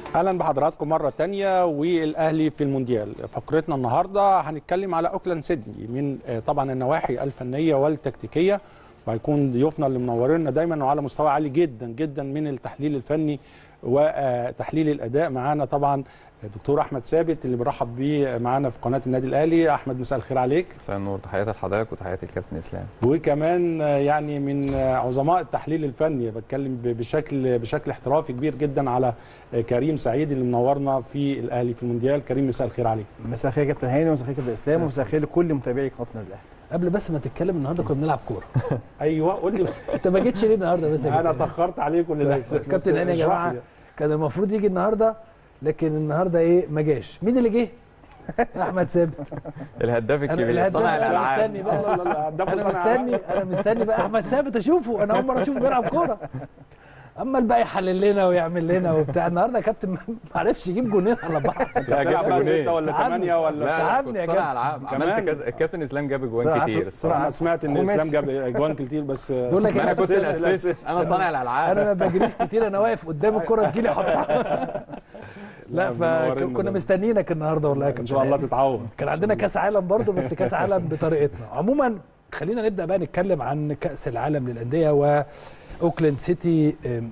اهلا بحضراتكم مره تانية والاهلي في المونديال فقرتنا النهارده هنتكلم على اوكلاند سيدني من آه، طبعا النواحي الفنيه والتكتيكيه وهيكون ضيوفنا اللي منورينا دايما وعلى مستوى عالي جدا جدا من التحليل الفني وتحليل الاداء معانا طبعا دكتور احمد ثابت اللي بنرحب بيه معانا في قناه النادي الاهلي احمد مساء الخير عليك مساء النور تحياتي لحضرتك وتحياتي لكابتن اسلام وكمان آه، يعني من آه، عظماء التحليل الفني بتكلم ب- بشكل بشكل احترافي كبير جدا على آه، كريم سعيد اللي منورنا في الاهلي في المونديال كريم مساء الخير عليك مساء الخير يا كابتن هاني ومساء الخير يا كابتن اسلام ومساء الخير لكل متابعي قناه النادي الاهلي قبل بس ما تتكلم النهارده كنا بنلعب كوره ايوه قول لي انت ما جيتش ليه النهارده بس يا انا كابتن؟ اتاخرت عليكم للاسف كابتن هاني يا اشرح جماعه لي. كان المفروض يجي النهارده لكن النهارده ايه ما جاش مين اللي جه احمد ثابت الهداف أنا الكبير الهداف صانع أنا الالعاب مستني بقى. لا لا لا ده انا صانع مستني انا مستني بقى احمد ثابت اشوفه انا اول مره اشوفه بيلعب كوره اما الباقي يحلل لنا ويعمل لنا وبتاع النهارده يا كابتن ما عرفش يجيب جونين على بعض لا بتلعب جبت بقى جونين ستة ولا تعبني. ثمانية ولا لا لا تعبني كنت يا صانع كابتن. العاب كمان. عملت كذا الكابتن اسلام جاب اجوان صراحة- كتير صراحة. انا سمعت ان خماسي. اسلام جاب اجوان كتير بس بقول لك انا أنا كنت أسيست- الاسيست انا صانع الالعاب انا ما بجريش كتير انا واقف قدام الكره تجيلي احطها لا منورين فكنا ده. مستنيينك النهارده والله يا ان كابتن شاء الله هاني. تتعوض كان عندنا كاس عالم برضه بس كاس عالم بطريقتنا عموما خلينا نبدا بقى نتكلم عن كاس العالم للانديه واوكلاند سيتي أم،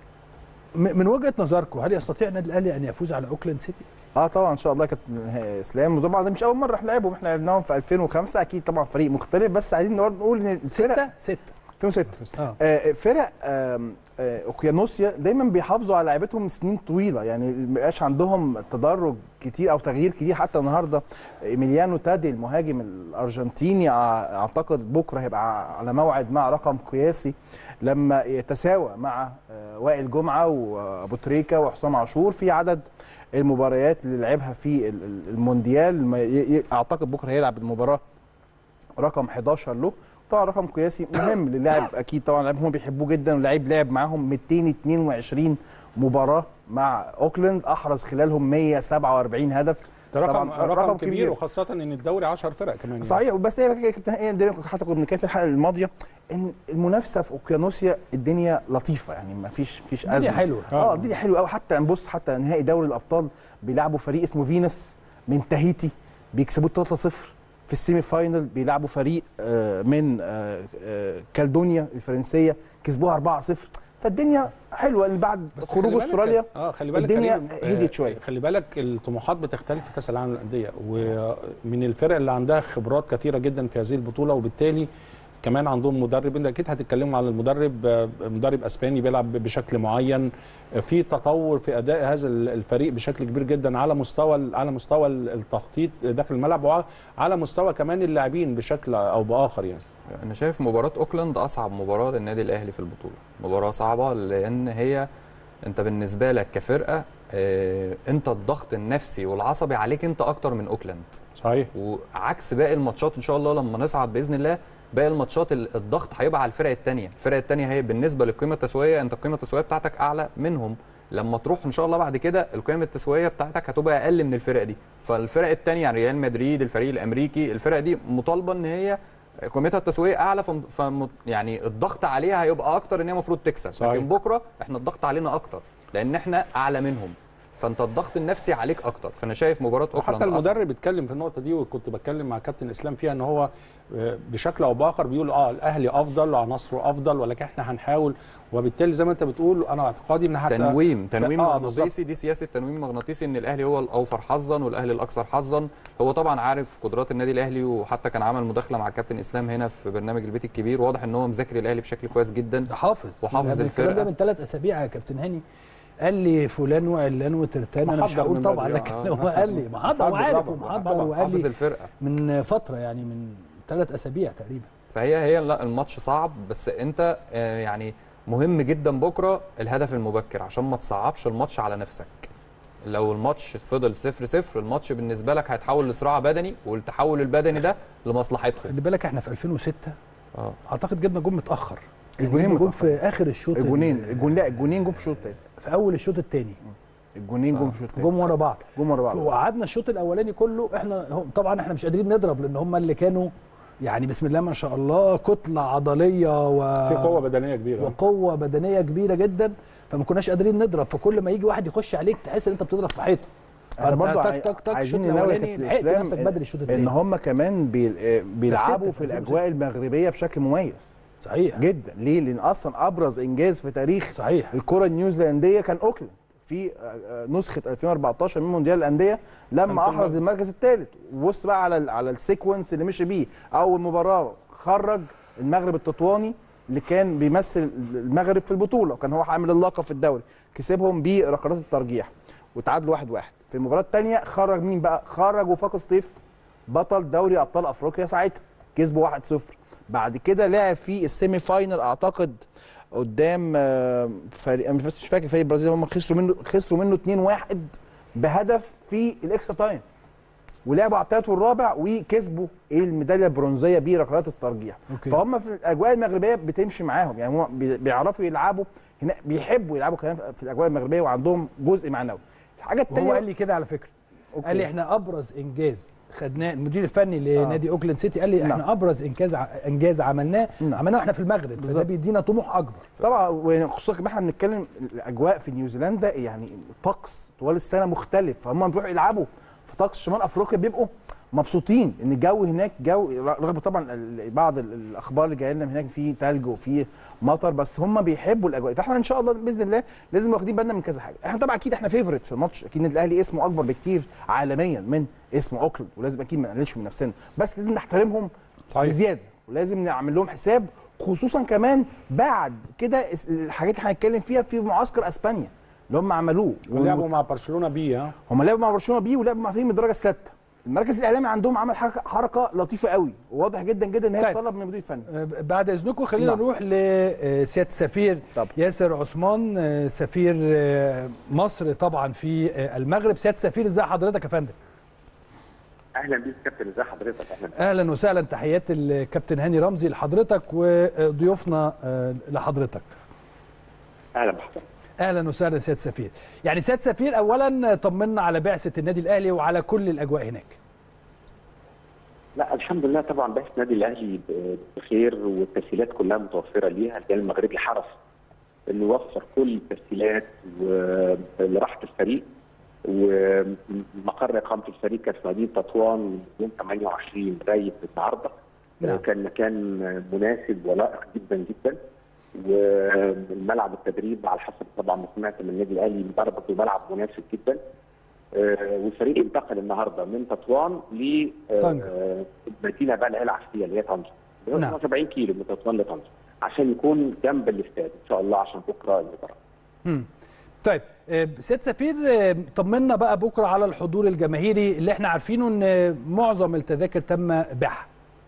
م- من وجهه نظركم هل يستطيع النادي الاهلي ان يفوز على اوكلاند سيتي اه طبعا ان شاء الله يا كابتن اسلام وطبعا ده مش اول مره احنا لعبهم احنا لعبناهم في 2005 اكيد طبعا فريق مختلف بس عايزين برضه نقول ان الفرق ستة ستة 2006 اه آه، فرق آم، آه، اوكيانوسيا دايما بيحافظوا على لعيبتهم سنين طويله يعني ما بيبقاش عندهم تدرج كتير او تغيير كتير حتى النهارده ايميليانو تادي المهاجم الارجنتيني أع- اعتقد بكره هيبقى على موعد مع رقم قياسي لما يتساوى مع آه، وائل جمعه وابو تريكه وحسام عاشور في عدد المباريات اللي لعبها في ال- ال- المونديال ما ي- ي- اعتقد بكره هيلعب المباراه رقم 11 له طبعا رقم قياسي مهم للاعب اكيد طبعا لاعب هم بيحبوه جدا ولاعيب لعب معاهم 222 مباراه مع اوكلاند احرز خلالهم 147 هدف ده رقم طبعاً رقم, رقم كبير, كبير. وخاصة ان الدوري 10 فرق كمان يعني. صحيح بس هي يا كابتن هي دايما حتى كنا بنتكلم في الحلقه الماضيه ان المنافسه في اوكيانوسيا الدنيا لطيفه يعني ما فيش فيش ازمه الدنيا حلوه اه الدنيا حلوه قوي حتى نبص حتى نهائي دوري الابطال بيلعبوا فريق اسمه فينس من تاهيتي بيكسبوه 3-0 في السيمي فاينل بيلعبوا فريق آه، من آه، آه، كالدونيا الفرنسيه كسبوها 4-0 فالدنيا حلوه اللي بعد بس خلي خروج بالك- استراليا اه خلي بالك الدنيا كريم، آه، هديت شوية. خلي بالك الطموحات بتختلف في كاس العالم للانديه ومن الفرق اللي عندها خبرات كثيره جدا في هذه البطوله وبالتالي كمان عندهم مدرب انت اكيد هتتكلموا على المدرب آه، مدرب اسباني بيلعب بشكل معين آه، في تطور في اداء هذا الفريق بشكل كبير جدا على مستوى على مستوى التخطيط داخل الملعب وعلى مستوى كمان اللاعبين بشكل او باخر يعني انا شايف مباراه اوكلاند اصعب مباراه للنادي الاهلي في البطوله مباراه صعبه لان هي انت بالنسبه لك كفرقه آه، انت الضغط النفسي والعصبي عليك انت اكتر من اوكلاند صحيح وعكس باقي الماتشات ان شاء الله لما نصعد باذن الله باقي الماتشات ال- الضغط هيبقى على الفرق الثانيه الفرق الثانيه هي بالنسبه للقيمه التسويقيه انت القيمه التسويقيه بتاعتك اعلى منهم لما تروح ان شاء الله بعد كده القيمه التسويقيه بتاعتك هتبقى اقل من الفرق دي فالفرق الثانيه يعني ريال مدريد الفريق الامريكي الفرق دي مطالبه ان هي قيمتها التسويقيه اعلى فم... فم... يعني الضغط عليها هيبقى اكتر ان هي المفروض تكسب صحيح. لكن بكره احنا الضغط علينا اكتر لان احنا اعلى منهم فانت الضغط النفسي عليك اكتر فانا شايف مباراه اوكلاند حتى أصعب. المدرب اتكلم في النقطه دي وكنت بتكلم مع كابتن اسلام فيها ان هو آه، بشكل او باخر بيقول اه الاهلي افضل وعناصره افضل ولكن احنا هنحاول وبالتالي زي ما انت بتقول انا اعتقادي ان حتى تنويم تنويم آه، مغناطيسي دي سياسه تنويم مغناطيسي ان الاهلي هو الاوفر حظا والاهلي الاكثر حظا هو طبعا عارف قدرات النادي الاهلي وحتى كان عمل مداخله مع كابتن اسلام هنا في برنامج البيت الكبير واضح ان هو مذاكر الاهلي بشكل كويس جدا حافظ وحافظ قبل الكلام ده الفرقة. من ثلاث اسابيع يا كابتن هاني قال لي فلان وعلان وترتان انا مش محضر هقول من طبعا بدري، لكن آه. هو قال لي محضر محضر وعارف طبعاً، ومحضر طبعاً. وقال حافظ لي الفرقه من فتره يعني من ثلاث اسابيع تقريبا فهي هي لا الماتش صعب بس انت آه، يعني مهم جدا بكره الهدف المبكر عشان ما تصعبش الماتش على نفسك لو الماتش فضل صفر صفر الماتش بالنسبه لك هيتحول لصراع بدني والتحول البدني ده لمصلحتهم خلي بالك احنا في 2006 اه اعتقد جبنا جون متاخر الجونين جبنا جون متأخر. في اخر الشوط الجونين ال- الجون لا الجونين جم في الشوط الثاني في اول الشوط الثاني الجونين جم في الشوط الثاني جم ورا بعض جم ورا بعض وقعدنا الشوط الاولاني كله احنا هم- طبعا احنا مش قادرين نضرب لان هم اللي كانوا يعني بسم الله ما شاء الله كتله عضليه و في قوه بدنيه كبيره وقوه بدنيه كبيره جدا فما كناش قادرين نضرب فكل ما يجي واحد يخش عليك تحس ان انت بتضرب في حيطه احنا فأنت برضو تك- عاي- تك- تك، عايزين الشوط ننوه الأولاني، كابتن لحقت اسلام نفسك بدري الشوط ان الثاني هم كمان بي- آه، بيلعبوا ستة، في في الاجواء المغربيه بشكل مميز صحيح جدا ليه لان اصلا ابرز انجاز في تاريخ صحيح الكره النيوزيلنديه كان اوكلاند في آه، آه، نسخه 2014 من مونديال الانديه لما كان في احرز المغرب. المركز الثالث وبص بقى على ال- على السيكونس اللي مشي بيه اول مباراه خرج المغرب التطواني اللي كان بيمثل المغرب في البطوله وكان هو حامل اللقب في الدوري كسبهم بركلات الترجيح وتعادلوا واحد واحد في المباراه الثانيه خرج مين بقى خرج وفاق سطيف بطل دوري ابطال افريقيا ساعتها كسبوا 1-0 بعد كده لعب في السيمي فاينل اعتقد قدام آه، فريق انا مش فاكر فريق البرازيل هم خسروا منه خسروا منه 2-1 بهدف في الاكسترا تايم ولعبوا على الثالث والرابع وكسبوا الميداليه البرونزيه بركلات الترجيح أوكي. فهم في الاجواء المغربيه بتمشي معاهم يعني هم بي- بيعرفوا يلعبوا هنا بيحبوا يلعبوا كمان في الاجواء المغربيه وعندهم جزء معنوي الحاجه الثانيه وهو قال لي كده على فكره قال لي احنا ابرز انجاز خدناه المدير الفني لنادي اوكلاند سيتي قال لي احنا نعم. ابرز انجاز ع- انجاز عملناه نعم. عملناه واحنا في المغرب فده بالظبط. بيدينا طموح اكبر طبعا وخصوصا كمان احنا بنتكلم الاجواء في نيوزيلندا يعني الطقس طوال السنه مختلف فهم بيروحوا يلعبوا في طقس شمال افريقيا بيبقوا مبسوطين ان الجو هناك جو رغم طبعا ال- بعض ال- الاخبار اللي جايه لنا من هناك في ثلج وفي مطر بس هم بيحبوا الاجواء فاحنا ان شاء الله باذن الله لازم واخدين بالنا من كذا حاجه احنا طبعا اكيد احنا فيفورت في الماتش اكيد النادي الاهلي اسمه اكبر بكتير عالميا من اسم اوكلاند ولازم اكيد ما نقللش من نفسنا بس لازم نحترمهم صحيح. بزياده ولازم نعمل لهم حساب خصوصا كمان بعد كده اس- الحاجات اللي هنتكلم فيها في معسكر اسبانيا اللي هم عملوه ولعبوا مع برشلونه بي ها هم لعبوا مع برشلونه بي ولعبوا مع فريق من الدرجه السادسه المركز الاعلامي عندهم عمل حركه حركه لطيفه قوي وواضح جدا جدا ان هي طيب. طلب من المدير الفني آه، بعد اذنكم خلينا نعم. نروح لسياده السفير طب. ياسر عثمان آه، سفير آه، مصر طبعا في آه، المغرب سياده السفير ازي حضرتك يا فندم اهلا بيك كابتن ازي حضرتك اهلا اهلا وسهلا تحيات الكابتن هاني رمزي لحضرتك وضيوفنا آه، لحضرتك اهلا بحضرتك اهلا وسهلا سياده السفير يعني سياده السفير اولا طمنا على بعثه النادي الاهلي وعلى كل الاجواء هناك لا الحمد لله طبعا بعثه النادي الاهلي ب- بخير والتسهيلات كلها متوفره ليها الجانب المغربي حرص انه يوفر كل التسهيلات و- لراحه الفريق ومقر اقامه الفريق كان في مدينه تطوان يوم 28 رايب النهارده نعم. كان مكان مناسب ولائق جدا جدا والملعب التدريب على حسب طبعا ما سمعت من النادي الاهلي برضه ملعب مناسب جدا آه، والفريق انتقل النهارده من تطوان ل طنجة. آه، المدينه بقى اللي هي العسكريه اللي هي طنجه اللي نعم. هو 70 كيلو من تطوان لطنجه عشان يكون جنب الاستاد ان شاء الله عشان بكره المباراه مم. طيب آه، سياده السفير آه، طمنا بقى بكره على الحضور الجماهيري اللي احنا عارفينه ان معظم التذاكر تم بيعها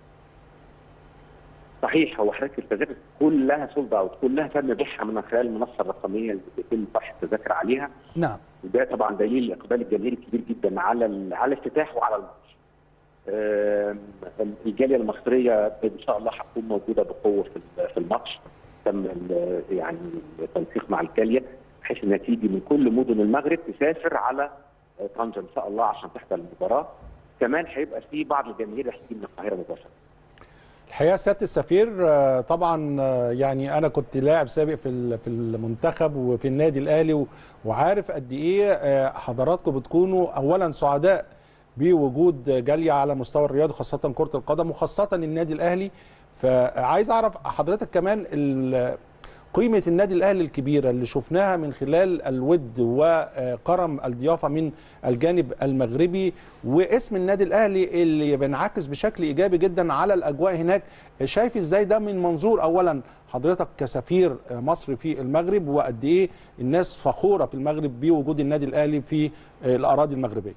صحيح هو حضرتك التذاكر كلها سولد اوت كلها تم بيعها من خلال المنصه الرقميه اللي بيتم طرح التذاكر عليها نعم وده طبعا دليل الاقبال الجماهيري الكبير جدا على ال- على الافتتاح وعلى الماتش. آم، الجاليه المصريه ان شاء الله هتكون موجوده بقوه في ال- في الماتش تم ال- يعني التنسيق مع الجاليه بحيث انها تيجي من كل مدن المغرب تسافر على طنجه ان شاء الله عشان تحضر المباراه كمان هيبقى في بعض الجماهير رح تيجي من القاهره مباشره الحقيقه سياده السفير آه، طبعا آه، يعني انا كنت لاعب سابق في ال- في المنتخب وفي النادي الاهلي و- وعارف قد ايه آه، حضراتكم بتكونوا اولا سعداء بوجود جاليه على مستوى الرياضه خاصه كره القدم وخاصه النادي الاهلي فعايز اعرف حضرتك كمان ال- قيمة النادي الأهلي الكبيرة اللي شفناها من خلال الود وكرم الضيافة من الجانب المغربي واسم النادي الأهلي اللي بينعكس بشكل إيجابي جدا على الأجواء هناك شايف إزاي ده من منظور أولا حضرتك كسفير مصر في المغرب وقد إيه الناس فخورة في المغرب بوجود النادي الأهلي في الأراضي المغربية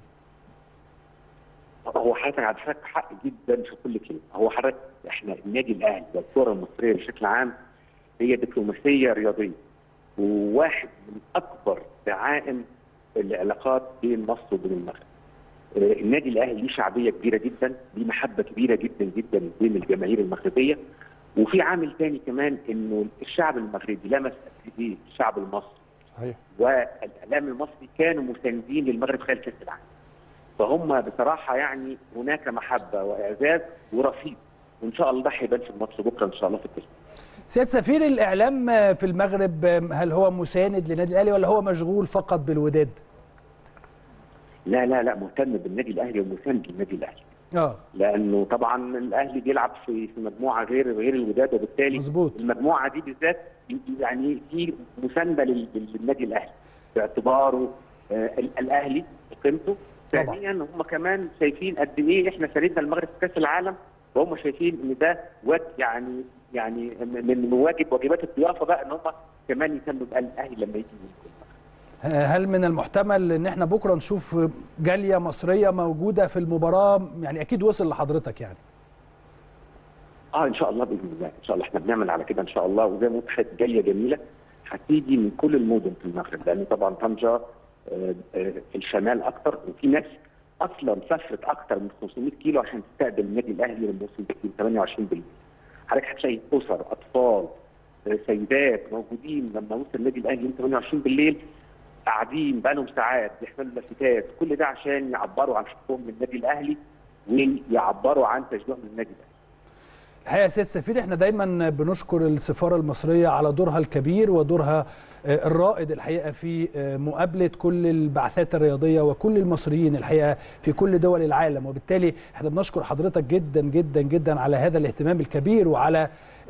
هو حضرتك على حضرتك حق جدا في كل كلمه هو حضرتك احنا النادي الاهلي والكره المصريه بشكل عام هي دبلوماسيه رياضيه وواحد من اكبر دعائم العلاقات بين مصر وبين المغرب. آه، النادي الاهلي ليه شعبيه كبيره جدا، ليه محبه كبيره جدا جدا بين الجماهير المغربيه وفي عامل تاني كمان انه الشعب المغربي لمس قد ايه الشعب المصري صحيح والاعلام المصري كانوا مساندين للمغرب خلال كاس العالم. فهم بصراحه يعني هناك محبه واعزاز ورصيد وان شاء الله ده هيبان في الماتش بكره ان شاء الله في التسعين سياده سفير الاعلام في المغرب هل هو مساند للنادي الاهلي ولا هو مشغول فقط بالوداد؟ لا لا لا مهتم بالنادي الاهلي ومساند للنادي الاهلي اه لانه طبعا الاهلي بيلعب في في مجموعه غير غير الوداد وبالتالي مظبوط. المجموعه دي بالذات يعني في مسانده لل- للنادي الاهلي باعتباره آه، ال- الاهلي وقيمته طبعا. ثانيا هم كمان شايفين قد ايه احنا ساندنا المغرب في كاس العالم وهم شايفين ان ده واجب يعني يعني من واجب واجبات الضيافه بقى ان هم كمان يساندوا بقى الاهلي لما يجي يكون. هل من المحتمل ان احنا بكره نشوف جاليه مصريه موجوده في المباراه يعني اكيد وصل لحضرتك يعني اه ان شاء الله باذن الله ان شاء الله احنا بنعمل على كده ان شاء الله وزي ما قلت جاليه جميله هتيجي من كل المدن في المغرب لان طبعا طنجه آه، آه، في الشمال اكتر وفي ناس اصلا سافرت اكتر من 500 كيلو عشان تستقبل النادي الاهلي لما وصل بكين 28 بالليل. حضرتك هتلاقي اسر اطفال آه، سيدات موجودين لما وصل النادي الاهلي يوم 28 بالليل قاعدين بقالهم ساعات بيحملوا لافتات كل ده عشان يعبروا عن حبهم من النادي الاهلي ويعبروا عن تشجيعهم للنادي الاهلي. الحقيقه يا سيد سفير احنا دايما بنشكر السفاره المصريه على دورها الكبير ودورها آه، الرائد الحقيقه في آه، مقابله كل البعثات الرياضيه وكل المصريين الحقيقه في كل دول العالم وبالتالي احنا بنشكر حضرتك جدا جدا جدا على هذا الاهتمام الكبير وعلى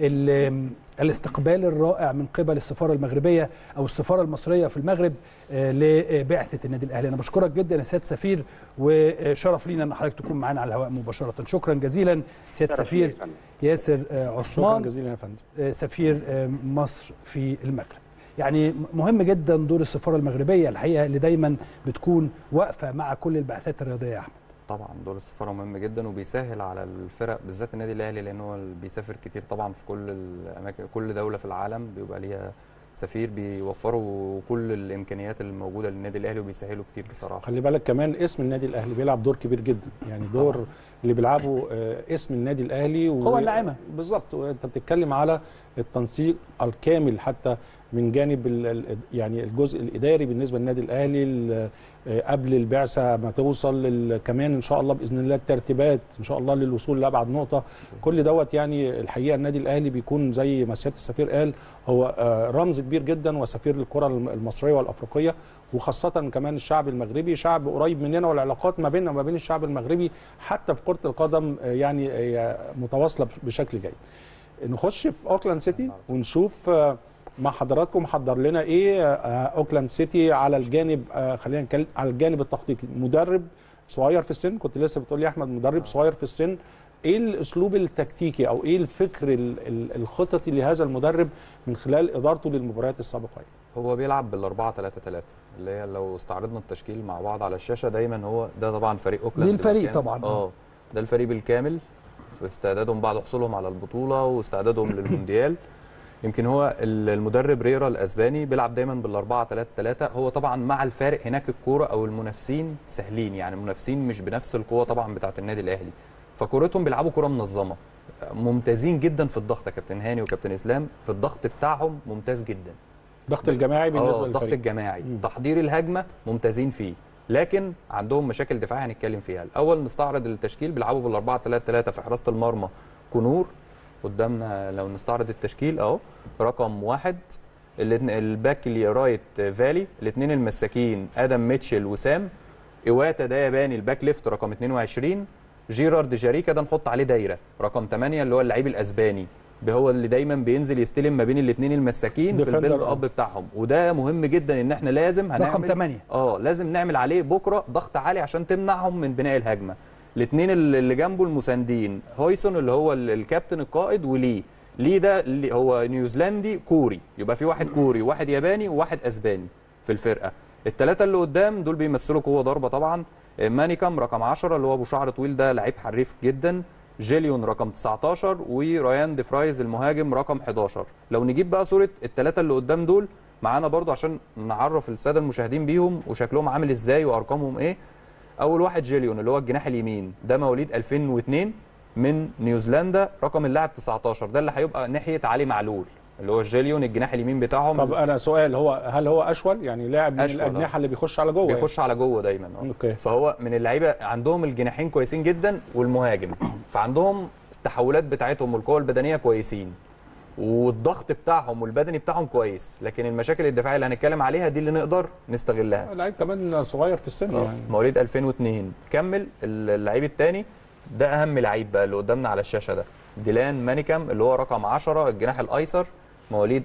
ال- الاستقبال الرائع من قبل السفاره المغربيه او السفاره المصريه في المغرب آه، لبعثه النادي الاهلي انا بشكرك جدا يا سياده سفير وشرف لينا ان حضرتك تكون معانا على الهواء مباشره شكرا جزيلا سياده شرف سفير لي يا فندم. ياسر آه، شكرا عثمان جزيلا يا فندم آه، سفير آه، مصر في المغرب يعني مهم جدا دور السفاره المغربيه الحقيقه اللي دايما بتكون واقفه مع كل البعثات الرياضيه يا احمد طبعا دور السفاره مهم جدا وبيسهل على الفرق بالذات النادي الاهلي لان هو اللي بيسافر كتير طبعا في كل الاماكن كل دوله في العالم بيبقى ليها سفير بيوفروا كل الامكانيات الموجوده للنادي الاهلي وبيسهلوا كتير بصراحه خلي بالك كمان اسم النادي الاهلي بيلعب دور كبير جدا يعني دور طبعاً. اللي بيلعبوا آه، اسم النادي الاهلي و- هو الناعمة. بالظبط وانت بتتكلم على التنسيق الكامل حتى من جانب ال- ال- يعني الجزء الاداري بالنسبه للنادي الاهلي ال- آه، قبل البعثه ما توصل لل- كمان ان شاء الله باذن الله الترتيبات ان شاء الله للوصول لابعد نقطه كل دوت يعني الحقيقه النادي الاهلي بيكون زي ما سياده السفير قال هو آه، رمز كبير جدا وسفير للكره الم- المصريه والافريقيه وخاصه كمان الشعب المغربي شعب قريب مننا والعلاقات ما بيننا وما بين الشعب المغربي حتى في كره القدم آه، يعني آه، متواصله بش- بشكل جيد نخش في اوكلاند سيتي ونشوف آه، مع حضراتكم محضر لنا ايه آه، اوكلاند سيتي على الجانب آه، خلينا نتكلم على الجانب التخطيطي مدرب صغير في السن كنت لسه بتقول لي يا احمد مدرب صغير في السن ايه الاسلوب التكتيكي او ايه الفكر ال- ال- الخططي لهذا المدرب من خلال ادارته للمباريات السابقه هو بيلعب بالأربعة 3 3 اللي هي لو استعرضنا التشكيل مع بعض على الشاشة دايما هو ده طبعا فريق أوكلاند دي الفريق بالكامل. طبعاً. اه ده الفريق بالكامل في استعدادهم بعد حصولهم على البطولة واستعدادهم للمونديال يمكن هو ال- المدرب ريرا الاسباني بيلعب دايما بالاربعه 3 3 هو طبعا مع الفارق هناك الكوره او المنافسين سهلين يعني المنافسين مش بنفس القوه طبعا بتاعه النادي الاهلي فكورتهم بيلعبوا كوره منظمه ممتازين جدا في الضغط يا كابتن هاني وكابتن اسلام في الضغط بتاعهم ممتاز جدا الضغط الجماعي بالنسبه اه الضغط للفريق الجماعي مم. تحضير الهجمه ممتازين فيه لكن عندهم مشاكل دفاعيه هنتكلم فيها الاول نستعرض التشكيل بيلعبوا بالاربعه 3 3 في حراسه المرمى كنور قدامنا لو نستعرض التشكيل اهو رقم واحد الاتن- الباك اللي رايت فالي الاثنين المساكين ادم ميتشل وسام ايواتا ده ياباني الباك ليفت رقم 22 جيرارد جاريكا ده نحط عليه دايره رقم 8 اللي هو اللعيب الاسباني ده هو اللي دايما بينزل يستلم ما بين الاثنين المساكين في Defender، البيلد آه. اب بتاعهم وده مهم جدا ان احنا لازم هنعمل رقم 8 اه لازم نعمل عليه بكره ضغط عالي عشان تمنعهم من بناء الهجمه الاثنين اللي جنبه المساندين هويسون اللي هو ال- الكابتن القائد وليه ليه ده اللي هو نيوزيلندي كوري يبقى في واحد كوري وواحد ياباني وواحد اسباني في الفرقه الثلاثه اللي قدام دول بيمثلوا قوه ضربه طبعا مانيكام رقم 10 اللي هو ابو شعر طويل ده لعيب حريف جدا جيليون رقم 19 وريان دي فرايز المهاجم رقم 11 لو نجيب بقى صوره الثلاثه اللي قدام دول معانا برضو عشان نعرف الساده المشاهدين بيهم وشكلهم عامل ازاي وارقامهم ايه اول واحد جيليون اللي هو الجناح اليمين ده مواليد 2002 من نيوزيلندا رقم اللاعب 19 ده اللي هيبقى ناحيه علي معلول اللي هو جيليون الجناح اليمين بتاعهم طب انا سؤال هو هل هو اشول يعني لاعب من أشول، آه. الاجنحه اللي بيخش على جوه بيخش على جوه دايما اه اوكي فهو من اللعيبه عندهم الجناحين كويسين جدا والمهاجم فعندهم التحولات بتاعتهم والقوه البدنيه كويسين والضغط بتاعهم والبدني بتاعهم كويس لكن المشاكل الدفاعيه اللي هنتكلم عليها دي اللي نقدر نستغلها لعيب كمان صغير في السن يعني مواليد 2002 كمل اللعيب الثاني ده اهم لعيب بقى اللي قدامنا على الشاشه ده ديلان مانيكام اللي هو رقم 10 الجناح الايسر مواليد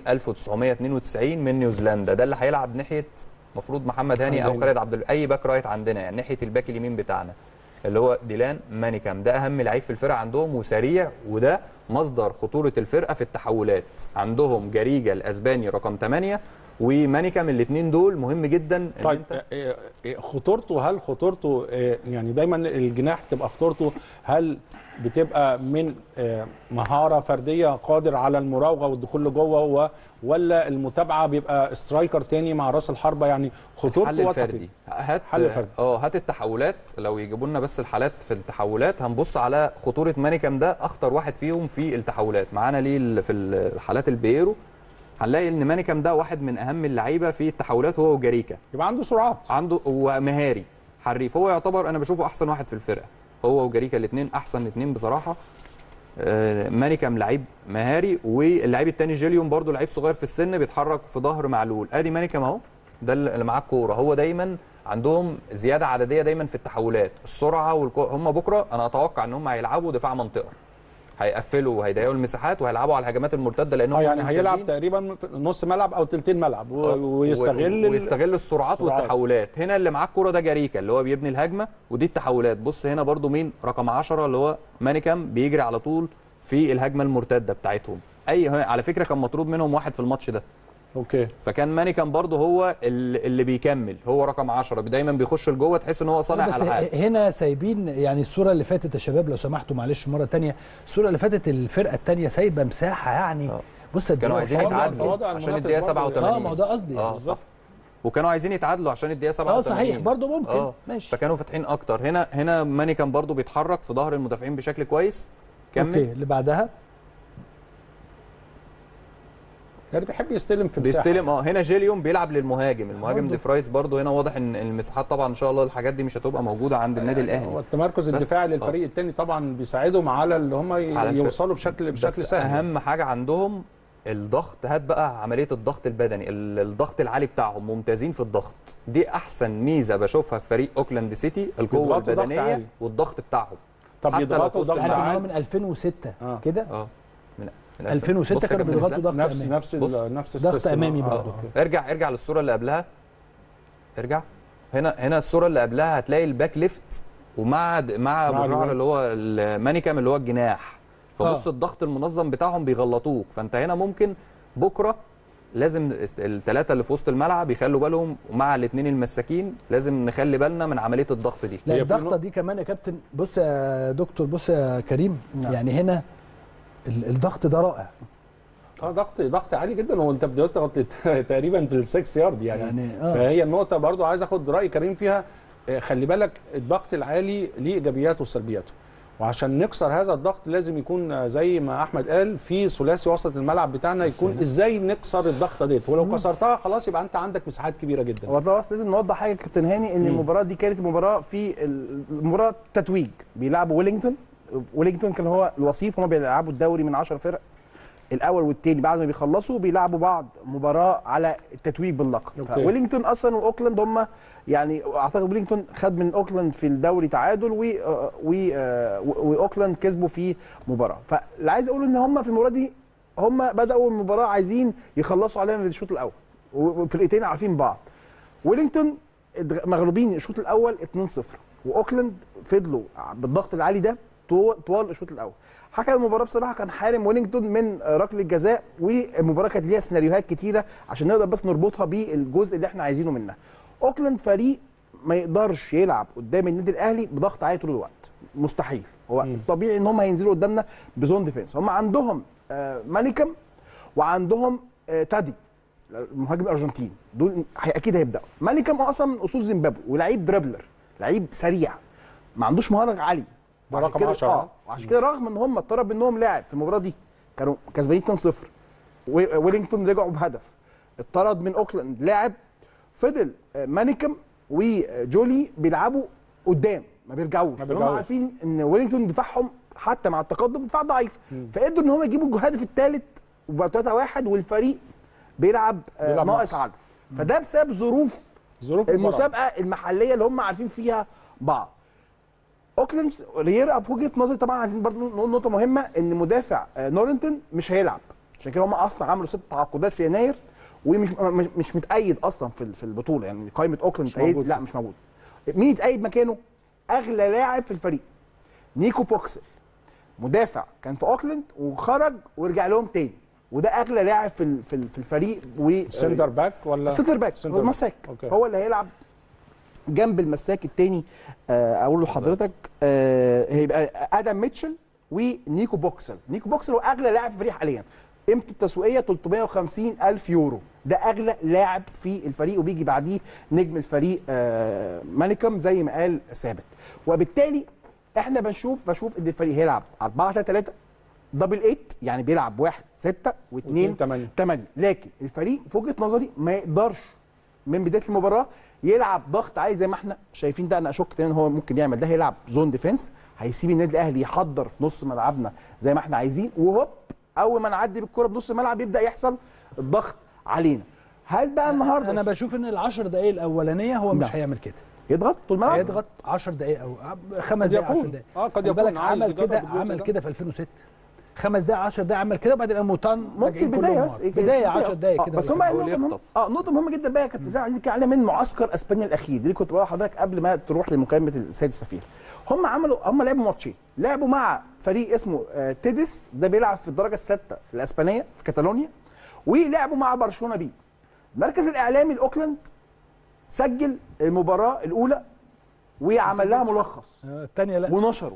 1992 من نيوزيلندا ده اللي هيلعب ناحيه المفروض محمد هاني او هاني. خالد عبد ال- اي باك رايت عندنا يعني ناحيه الباك اليمين بتاعنا اللي هو ديلان مانيكام ده اهم لعيب في الفرقه عندهم وسريع وده مصدر خطوره الفرقه في التحولات عندهم جريجا الاسباني رقم 8 ومانيكام الاثنين دول مهم جدا ان طيب انت آه، آه، خطورته هل خطورته آه، يعني دايما الجناح تبقى خطورته هل بتبقى من آه، مهاره فرديه قادر على المراوغه والدخول لجوه و- ولا المتابعه بيبقى سترايكر تاني مع راس الحربه يعني خطورته الحل واضحة الفردي فيه. هات حل فردي. اه هات التحولات لو يجيبوا لنا بس الحالات في التحولات هنبص على خطوره مانيكام ده اخطر واحد فيهم في التحولات معانا ليه ال- في الحالات البيرو هنلاقي ان مانيكام ده واحد من اهم اللعيبه في التحولات هو وجاريكا يبقى عنده سرعات عنده هو مهاري حريف هو يعتبر انا بشوفه احسن واحد في الفرقه هو وجاريكا الاثنين احسن اثنين بصراحه آه، مانيكام لعيب مهاري واللعيب الثاني جيليون برضو لعيب صغير في السن بيتحرك في ظهر معلول ادي مانيكام اهو ده اللي معاه الكوره هو دايما عندهم زياده عدديه دايما في التحولات السرعه والكو... هم بكره انا اتوقع ان هم هيلعبوا دفاع منطقه هيقفلوا وهيضيقوا المساحات وهيلعبوا على الهجمات المرتده لانهم اه يعني هيلعب ممتازين. تقريبا في نص ملعب او تلتين ملعب و- آه، ويستغل و- ال- ويستغل السرعات السرعات. والتحولات هنا اللي معاه الكوره ده جاريكا اللي هو بيبني الهجمه ودي التحولات بص هنا برضو مين رقم 10 اللي هو مانيكام بيجري على طول في الهجمه المرتده بتاعتهم اي على فكره كان مطرود منهم واحد في الماتش ده اوكي فكان مانيكام برضو هو اللي اللي بيكمل هو رقم 10 دايما بيخش لجوه تحس ان هو صانع بس العاب هنا سايبين يعني الصوره اللي فاتت يا شباب لو سمحتوا معلش مره تانية الصوره اللي فاتت الفرقه الثانيه سايبه مساحه يعني آه. بص قد كانوا إيه عايزين وصلوا يتعادلوا. يتعادلوا تواضع عشان المنافس الدقيقه برضو. 87 اه ما هو ده قصدي اه بالظبط. صح وكانوا عايزين يتعادلوا عشان الدقيقه 87 اه صحيح برضه ممكن اه ماشي فكانوا فاتحين اكتر هنا هنا ماني كان برضو بيتحرك في ظهر المدافعين بشكل كويس كمل اوكي اللي بعدها يعني بيحب يستلم في مساحه بيستلم اه هنا جيليوم بيلعب للمهاجم المهاجم برضو. دي فرايز برضو هنا واضح ان المساحات طبعا ان شاء الله الحاجات دي مش هتبقى موجوده عند النادي هو الاهلي التمركز بس- الدفاعي آه. للفريق الثاني طبعا بيساعدهم على اللي هم ي- على الفرق. يوصلوا بشكل بشكل بس سهل اهم حاجه عندهم الضغط هات بقى عمليه الضغط البدني ال- الضغط العالي بتاعهم ممتازين في الضغط دي احسن ميزه بشوفها في فريق اوكلاند سيتي القوه بيضغطوا ضغط البدنيه عالي. والضغط بتاعهم طب حتى لو يضغطوا فزت ضغط عارف ان هو عالي من 2006 آه. كده اه من من 2006 بص يا كانوا كابتن بيضغطوا إسلام. ضغط نفس امامي نفس بص. ال- نفس ضغط السيستم. أمامي آه، برضه. أوكي. ارجع ارجع للصوره اللي قبلها ارجع هنا هنا الصوره اللي قبلها هتلاقي الباك ليفت ومع د- مع ابو الجناح. شعر اللي هو المانيكام اللي هو الجناح فبص آه. الضغط المنظم بتاعهم بيغلطوك فانت هنا ممكن بكره لازم الثلاثه اللي في وسط الملعب يخلوا بالهم ومع الاثنين المساكين لازم نخلي بالنا من عمليه الضغط دي لا هي في الضغطه نقطة- دي كمان يا كابتن بص يا دكتور بص يا كريم نعم. يعني هنا ال- الضغط ده رائع اه ضغط ضغط عالي جدا وانت بتضغط تقريبا في السكس يارد يعني, يعني اه فهي النقطه برضو عايز اخد راي كريم فيها آه، خلي بالك الضغط العالي ليه ايجابياته وسلبياته وعشان نكسر هذا الضغط لازم يكون آه، زي ما احمد قال في ثلاثي وسط الملعب بتاعنا يكون ازاي نكسر الضغطه ديت ولو كسرتها خلاص يبقى انت عندك مساحات كبيره جدا هو ده بس لازم نوضح حاجه يا كابتن هاني ان مم. المباراه دي كانت مباراه في المباراه تتويج بيلعبوا ويلينجتون ويلينجتون كان هو الوصيف هم بيلعبوا الدوري من 10 فرق الاول والثاني بعد ما بيخلصوا بيلعبوا بعض مباراه على التتويج باللقب أوكي. ويلينجتون اصلا واوكلاند هم يعني اعتقد ويلينجتون خد من اوكلاند في الدوري تعادل و و واوكلاند كسبوا في مباراه فاللي عايز اقوله ان هم في المباراه دي هم بداوا المباراه عايزين يخلصوا عليها من الشوط الاول والفرقتين عارفين بعض ويلينجتون اتغ- مغلوبين الشوط الاول 2-0 واوكلاند فضلوا بالضغط العالي ده طو- طوال الشوط الاول حكم المباراه بصراحه كان حارم ويلينجتون من ركله الجزاء والمباراه كانت ليها سيناريوهات كتيره عشان نقدر بس نربطها بالجزء اللي احنا عايزينه منها اوكلاند فريق ما يقدرش يلعب قدام النادي الاهلي بضغط عالي طول الوقت مستحيل هو مم. طبيعي ان هم هينزلوا قدامنا بزون ديفense هم عندهم آه، مانيكم وعندهم آه، تادي المهاجم الارجنتيني دول هي- اكيد هيبداوا مانيكم هو اصلا من اصول زيمبابوي ولعيب دريبلر لعيب سريع ما عندوش مهاره عالي ده وعشان رقم كده- 10. اه وعشان كده رغم ان هم اتطرب منهم لاعب في المباراه دي كانوا كسبانين 2-0 و- ويلينجتون رجعوا بهدف اتطرد من اوكلاند لاعب فضل آه، مانيكم وجولي بيلعبوا قدام ما بيرجعوش ما لأن هم بيرجعوش. عارفين ان ويلينجتون دفاعهم حتى مع التقدم دفاع ضعيف فقدروا ان هم يجيبوا الهدف الثالث وبقى 3 1 والفريق بيلعب, آه، بيلعب ناقص ناقص. عدد فده بسبب ظروف ظروف المباراة. المسابقه المحليه اللي هم عارفين فيها بعض اوكلاند رييرا في وجهه نظري طبعا عايزين برضو نقول نقطه مهمه ان مدافع آه، نورنتون مش هيلعب عشان كده هم اصلا عملوا ست تعاقدات في يناير ومش مش, مش متأيد اصلا في ال- في البطوله يعني قائمه اوكلاند مش متأيد موجود. لا مش موجود مين يتأيد مكانه اغلى لاعب في الفريق نيكو بوكسل مدافع كان في اوكلاند وخرج ورجع لهم تاني وده اغلى لاعب في ال- في ال- في الفريق و سنتر باك ولا سنتر باك سنتر هو باك. مساك أوكي. هو اللي هيلعب جنب المساك التاني آه، اقول له حضرتك آه، هيبقى ادم ميتشل ونيكو بوكسل نيكو بوكسل هو اغلى لاعب في الفريق حاليا قيمته التسويقيه 350 الف يورو ده اغلى لاعب في الفريق وبيجي بعديه نجم الفريق آه، مانيكم زي ما قال ثابت وبالتالي احنا بنشوف بشوف ان الفريق هيلعب 4 3 3 دبل 8 يعني بيلعب واحد 6 واثنين و2 تمانية. 8 لكن الفريق في وجهه نظري ما يقدرش من بدايه المباراه يلعب ضغط عالي زي ما احنا شايفين ده انا اشك تماما هو ممكن يعمل ده هيلعب زون ديفense هيسيب النادي الاهلي يحضر في نص ملعبنا زي ما احنا عايزين وهوب اول ما نعدي بالكره بنص الملعب يبدا يحصل الضغط علينا هل بقى النهارده انا بشوف ان العشر دقائق الاولانيه هو مش نعم. هيعمل كده يضغط طول الملعب هيضغط 10 دقائق او خمس قد دقائق 10 يكون. دقائق آه، قد خلي يكون بالك عايز عمل يجرب كده الجزء عمل ده. كده في 2006 خمس دقائق 10 دقائق عمل كده وبعدين الموتان ممكن بدايه بس بدايه 10 دقائق آه، كده بس هم ولا قالوا يحاول نقطة مهمة- يخطف. اه نقطه مهمه جدا بقى يا كابتن زين عايزين نتكلم عليها من معسكر اسبانيا الاخير دي اللي كنت بقول لحضرتك قبل ما تروح لمكالمه السيد السفير هم عملوا هم لعبوا ماتشين لعبوا مع فريق اسمه آه، تيدس ده بيلعب في الدرجه السادسه الاسبانيه في كاتالونيا ولعبوا مع برشلونه بي المركز الاعلامي الاوكلاند سجل المباراه الاولى وعمل لها ملخص آه، الثانيه لا ونشره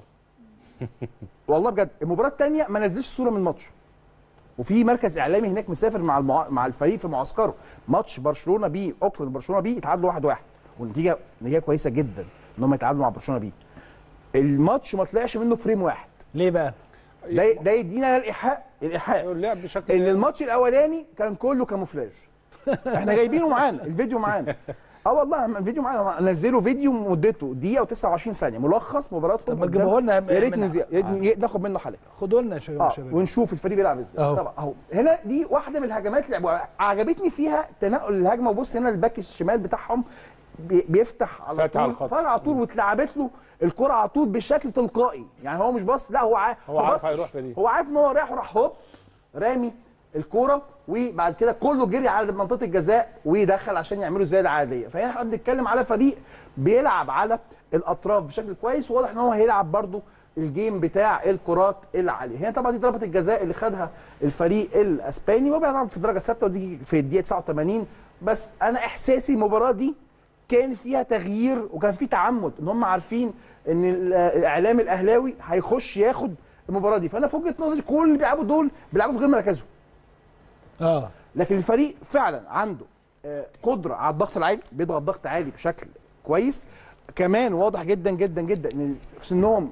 والله بجد المباراه الثانيه ما نزلش صوره من الماتش وفي مركز اعلامي هناك مسافر مع المع... مع الفريق في معسكره ماتش برشلونه بي اوكلاند برشلونه بي اتعادلوا 1-1 واحد والنتيجه نتيجه كويسه جدا ان هم يتعادلوا مع برشلونه بي الماتش ما طلعش منه فريم واحد ليه بقى؟ ده ده يدينا الايحاء الايحاء اللعب بشكل ان الماتش الاولاني كان كله كاموفلاج احنا جايبينه معانا الفيديو معانا اه والله الفيديو معانا نزلوا فيديو مدته دقيقه و29 ثانيه ملخص مباراتهم طب ما قدام- تجيبوه لنا يا ريت من- نزي- ي- ناخد منه حلقه خدوا لنا يا شباب اه شباب. ونشوف الفريق بيلعب ازاي أهو. طبعا اهو هنا دي واحده من الهجمات اللي لعبوها عجبتني فيها تنقل الهجمه وبص هنا الباك الشمال بتاعهم بي- بيفتح على فاتح على طول الخط. فاتح على طول واتلعبت له الكره على طول بشكل تلقائي يعني هو مش باص لا هو عارف هو عارف بصش. هيروح في دي. هو عارف ان هو رايح وراح هوب رامي الكوره وبعد كده كله جري على منطقه الجزاء ودخل عشان يعملوا زي العاديه فهنا احنا بنتكلم على فريق بيلعب على الاطراف بشكل كويس وواضح ان هو هيلعب برده الجيم بتاع الكرات العاليه هنا طبعا دي ضربه الجزاء اللي خدها الفريق الاسباني وهو بيلعب في الدرجه السادسه ودي في الدقيقه 89 بس انا احساسي المباراه دي كان فيها تغيير وكان في تعمد ان هم عارفين ان ال- الاعلام الاهلاوي هيخش ياخد المباراه دي فانا في وجهه نظري كل اللي بيلعبوا دول بيلعبوا في غير مركزهم اه لكن الفريق فعلا عنده آه، قدره على الضغط العالي بيضغط ضغط عالي بشكل كويس كمان واضح جدا جدا جدا ان في سنهم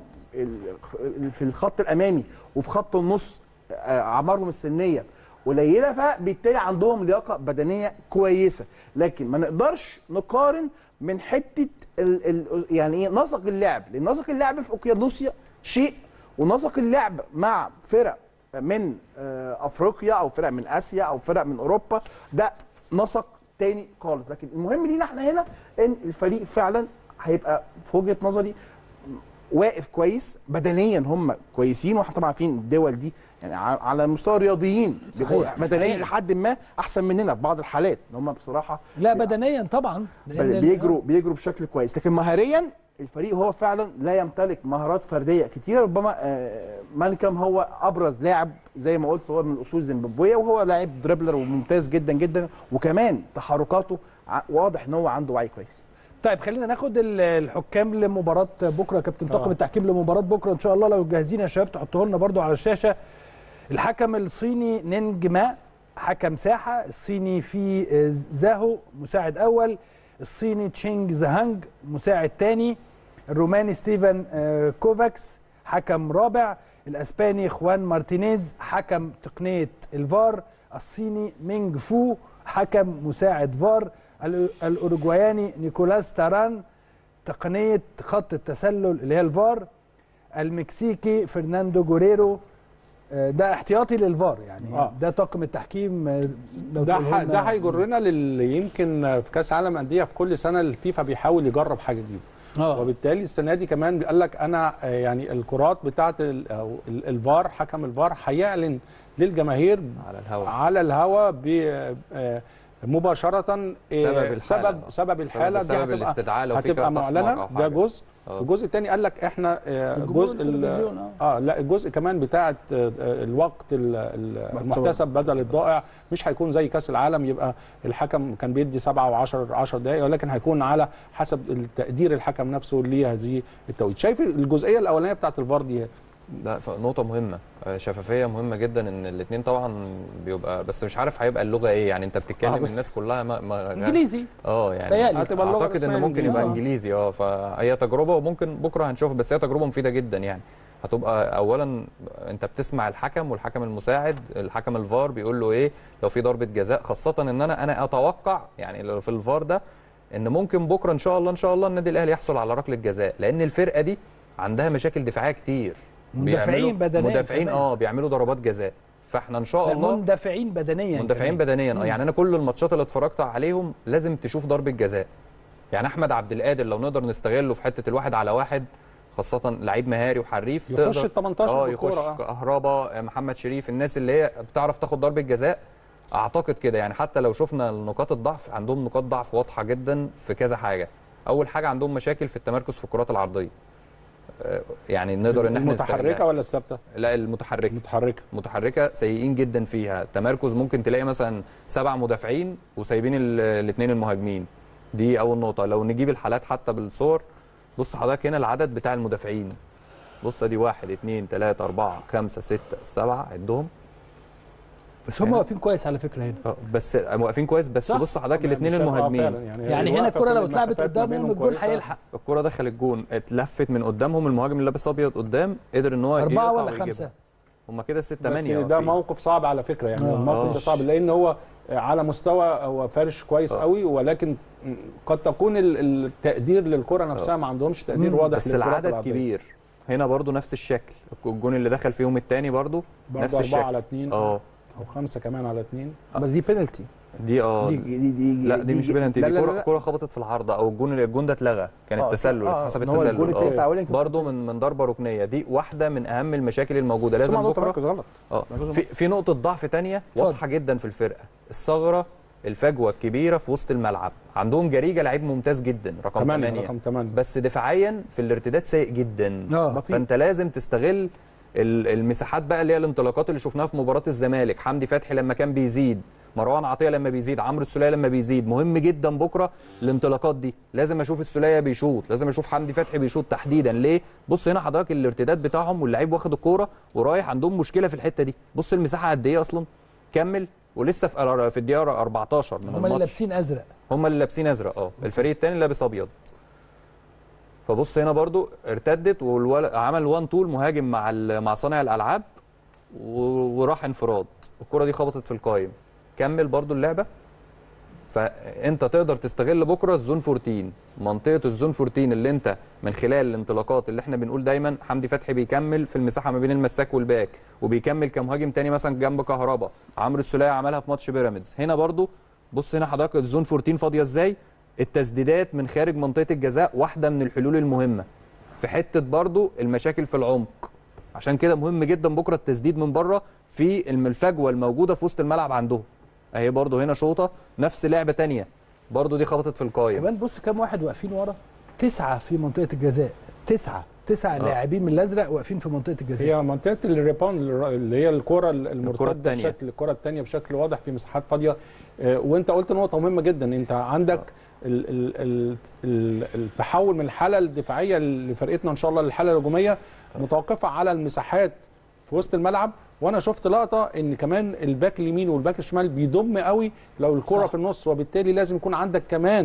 ال- في الخط الامامي وفي خط النص آه، اعمارهم السنيه قليله فبالتالي عندهم لياقه بدنيه كويسه لكن ما نقدرش نقارن من حته ال ال يعني ايه نسق اللعب لان نسق اللعب في اوكيانوسيا شيء ونسق اللعب مع فرق من آه، افريقيا او فرق من اسيا او فرق من اوروبا ده نسق تاني خالص لكن المهم لينا احنا هنا ان الفريق فعلا هيبقى في وجهه نظري واقف كويس بدنيا هم كويسين واحنا طبعا عارفين الدول دي يعني ع- على مستوى الرياضيين بيبقوا صحيح. بدنيا صحيح. لحد ما احسن مننا في بعض الحالات ان هم بصراحه لا بدنيا طبعا لأن ال- بيجروا بيجروا بشكل كويس لكن مهاريا الفريق هو فعلا لا يمتلك مهارات فرديه كتيره ربما آه، مانكم هو ابرز لاعب زي ما قلت هو من الاصول الزيمبابويه وهو لاعب دريبلر وممتاز جدا جدا وكمان تحركاته ع- واضح ان هو عنده وعي كويس طيب خلينا ناخد ال- الحكام لمباراه بكره كابتن طاقم آه. التحكيم لمباراه بكره ان شاء الله لو جاهزين يا شباب تحطوه لنا برضو على الشاشه الحكم الصيني نينج ما حكم ساحه الصيني في آه، زاهو مساعد اول الصيني تشينج زهانج مساعد ثاني الروماني ستيفن آه، كوفاكس حكم رابع الاسباني خوان مارتينيز حكم تقنيه الفار الصيني مينج فو حكم مساعد فار الأ- الاوروجواياني نيكولاس تاران تقنيه خط التسلل اللي هي الفار المكسيكي فرناندو جوريرو آه، ده احتياطي للفار يعني آه. ده طاقم التحكيم آه، لو ده تقوله ح- لنا. ده هيجرنا للي يمكن في كاس عالم انديه في كل سنه الفيفا بيحاول يجرب حاجه جديده اه وبالتالي السنه دي كمان قال لك انا آه، يعني الكرات بتاعه ال- أو ال- الفار حكم الفار هيعلن للجماهير على الهواء على الهواء ب- آه، مباشره آه، سبب الحالة. سبب سبب الحاله دي سبب هتبقى الاستدعاء لو في هتبقى كارت أحمر معلنه أو ده حاجة. جزء آه. الجزء الثاني قال لك احنا آه، الجمهور جزء ال- التلفزيون، آه. اه لا الجزء كمان بتاعه آه، الوقت ال- ال- المحتسب بدل الضائع مش هيكون زي كاس العالم يبقى الحكم كان بيدي سبعة و10 10 دقائق ولكن هيكون على حسب التقدير الحكم نفسه لهذه التوقيت شايف الجزئيه الاولانيه بتاعه الفار دي لا ف- نقطة مهمة آه، شفافية مهمة جدا ان الاثنين طبعا بيبقى بس مش عارف هيبقى اللغة ايه يعني انت آه، بتتكلم بس- الناس كلها ما ما انجليزي اه يعني تهيألي. هتبقى اللغة اعتقد الرسمية ان ممكن يبقى الإنجليزي. انجليزي اه فهي تجربة وممكن بكرة هنشوفها بس هي تجربة مفيدة جدا يعني هتبقى اولا انت بتسمع الحكم والحكم المساعد الحكم الفار بيقول له ايه لو في ضربة جزاء خاصة ان انا انا اتوقع يعني لو في الفار ده ان ممكن بكره ان شاء الله ان شاء الله النادي الاهلي يحصل على ركله جزاء لان الفرقه دي عندها مشاكل دفاعيه كتير مندفعين بيعملوا- بدنيا مدافعين كمان. اه بيعملوا ضربات جزاء فاحنا ان شاء لا، الله مندفعين بدنيا مندفعين كمان. بدنيا اه يعني انا كل الماتشات اللي اتفرجت عليهم لازم تشوف ضربه جزاء يعني احمد عبد القادر لو نقدر نستغله في حته الواحد على واحد خاصه لعيب مهاري وحريف يخش تقدر- ال 18 اه بالكورة، يخش آه. كهربا محمد شريف الناس اللي هي بتعرف تاخد ضربه جزاء اعتقد كده يعني حتى لو شفنا نقاط الضعف عندهم نقاط ضعف واضحه جدا في كذا حاجه اول حاجه عندهم مشاكل في التمركز في الكرات العرضيه آه، يعني نقدر ان احنا المتحركه نستغلها. ولا الثابته؟ لا المتحركه المتحركه متحركه سيئين جدا فيها تمركز ممكن تلاقي مثلا سبع مدافعين وسايبين الاثنين المهاجمين دي اول نقطه لو نجيب الحالات حتى بالصور بص حضرتك هنا العدد بتاع المدافعين بص ادي واحد اثنين ثلاثة أربعة خمسة ستة سبعة عدهم بس هم واقفين كويس على فكره هنا آه، بس واقفين كويس بس صح. بص حضرتك الاثنين مش- آه، المهاجمين فعلا، يعني, يعني هنا الوقفة الكره كل لو اتلعبت المسافات ما قدامهم بينهم الجول كويسة. هيلحق الكرة دخل الجون اتلفت من قدامهم المهاجم اللي لابس ابيض قدام قدر ان هو أربعة يقطع ولا ويجيبها. خمسة؟ هم كده ست بس ثمانية ده موقف صعب على فكره يعني آه. الموقف ده آه. صعب لان هو على مستوى هو فارش كويس آه. قوي ولكن قد تكون ال- التقدير للكره نفسها ما عندهمش تقدير مم. واضح بس للكرات العدد العرضية. كبير هنا برضو نفس الشكل الجون اللي دخل فيهم الثاني برضو برضه نفس أربعة الشكل على اثنين اه او خمسه كمان على اثنين بس دي بينالتي دي اه دي دي دي لا دي مش بلنتي لا دي لا كرة لا. كرة خبطت في العارضة او الجون الجون ده اتلغى كان آه، التسلل آه، اتحسب إن هو الجون التسلل التالت بتاع اه أولين كان- برضه من من ضربة ركنية دي واحدة من اهم المشاكل الموجودة بس هم لازم عندهم بكرة تمركز غلط اه تمركز في في نقطة ضعف تانية واضحة جدا في الفرقة الثغرة الفجوة الكبيرة في وسط الملعب عندهم جريجة لعيب ممتاز جدا رقم 8 8 رقم 8 بس دفاعيا في الارتداد سيء جدا اه بطيء. فانت لازم تستغل ال- المساحات بقى اللي هي الانطلاقات اللي شفناها في مباراه الزمالك حمدي فتحي لما كان بيزيد مروان عطيه لما بيزيد عمرو السوليه لما بيزيد مهم جدا بكره الانطلاقات دي لازم اشوف السوليه بيشوط لازم اشوف حمدي فتحي بيشوط تحديدا ليه بص هنا حضرتك الارتداد بتاعهم واللعيب واخد الكوره ورايح عندهم مشكله في الحته دي بص المساحه قد ايه اصلا كمل ولسه في في الدقيقه 14 من هم اللي الماتش لابسين ازرق هم اللي لابسين ازرق اه الفريق الثاني لابس ابيض فبص هنا برضو ارتدت وعمل وان طول مهاجم مع ال- مع صانع الالعاب و- وراح انفراد الكره دي خبطت في القايم كمل برضو اللعبه فانت تقدر تستغل بكره الزون 14 منطقه الزون 14 اللي انت من خلال الانطلاقات اللي احنا بنقول دايما حمدي فتحي بيكمل في المساحه ما بين المساك والباك وبيكمل كمهاجم تاني مثلا جنب كهربا عمرو السوليه عملها في ماتش بيراميدز هنا برضو بص هنا حضرتك الزون 14 فاضيه ازاي التسديدات من خارج منطقه الجزاء واحده من الحلول المهمه في حته برضو المشاكل في العمق عشان كده مهم جدا بكره التسديد من بره في الم- الفجوه الموجوده في وسط الملعب عندهم اهي برضو هنا شوطه نفس لعبه تانية برضو دي خبطت في القايم كمان بص كام واحد واقفين ورا تسعه في منطقه الجزاء تسعه تسعه لاعبين من الازرق واقفين في منطقه الجزاء هي منطقه الريباوند اللي هي الكره المرتده التانية. بشكل الكره الثانيه بشكل واضح في مساحات فاضيه آه، وانت قلت نقطه مهمه جدا انت عندك ال- ال- ال- ال- التحول من الحاله الدفاعيه لفرقتنا ان شاء الله للحاله الهجوميه متوقفه على المساحات في وسط الملعب وانا شفت لقطه ان كمان الباك اليمين والباك الشمال بيضم قوي لو الكره صح. في النص وبالتالي لازم يكون عندك كمان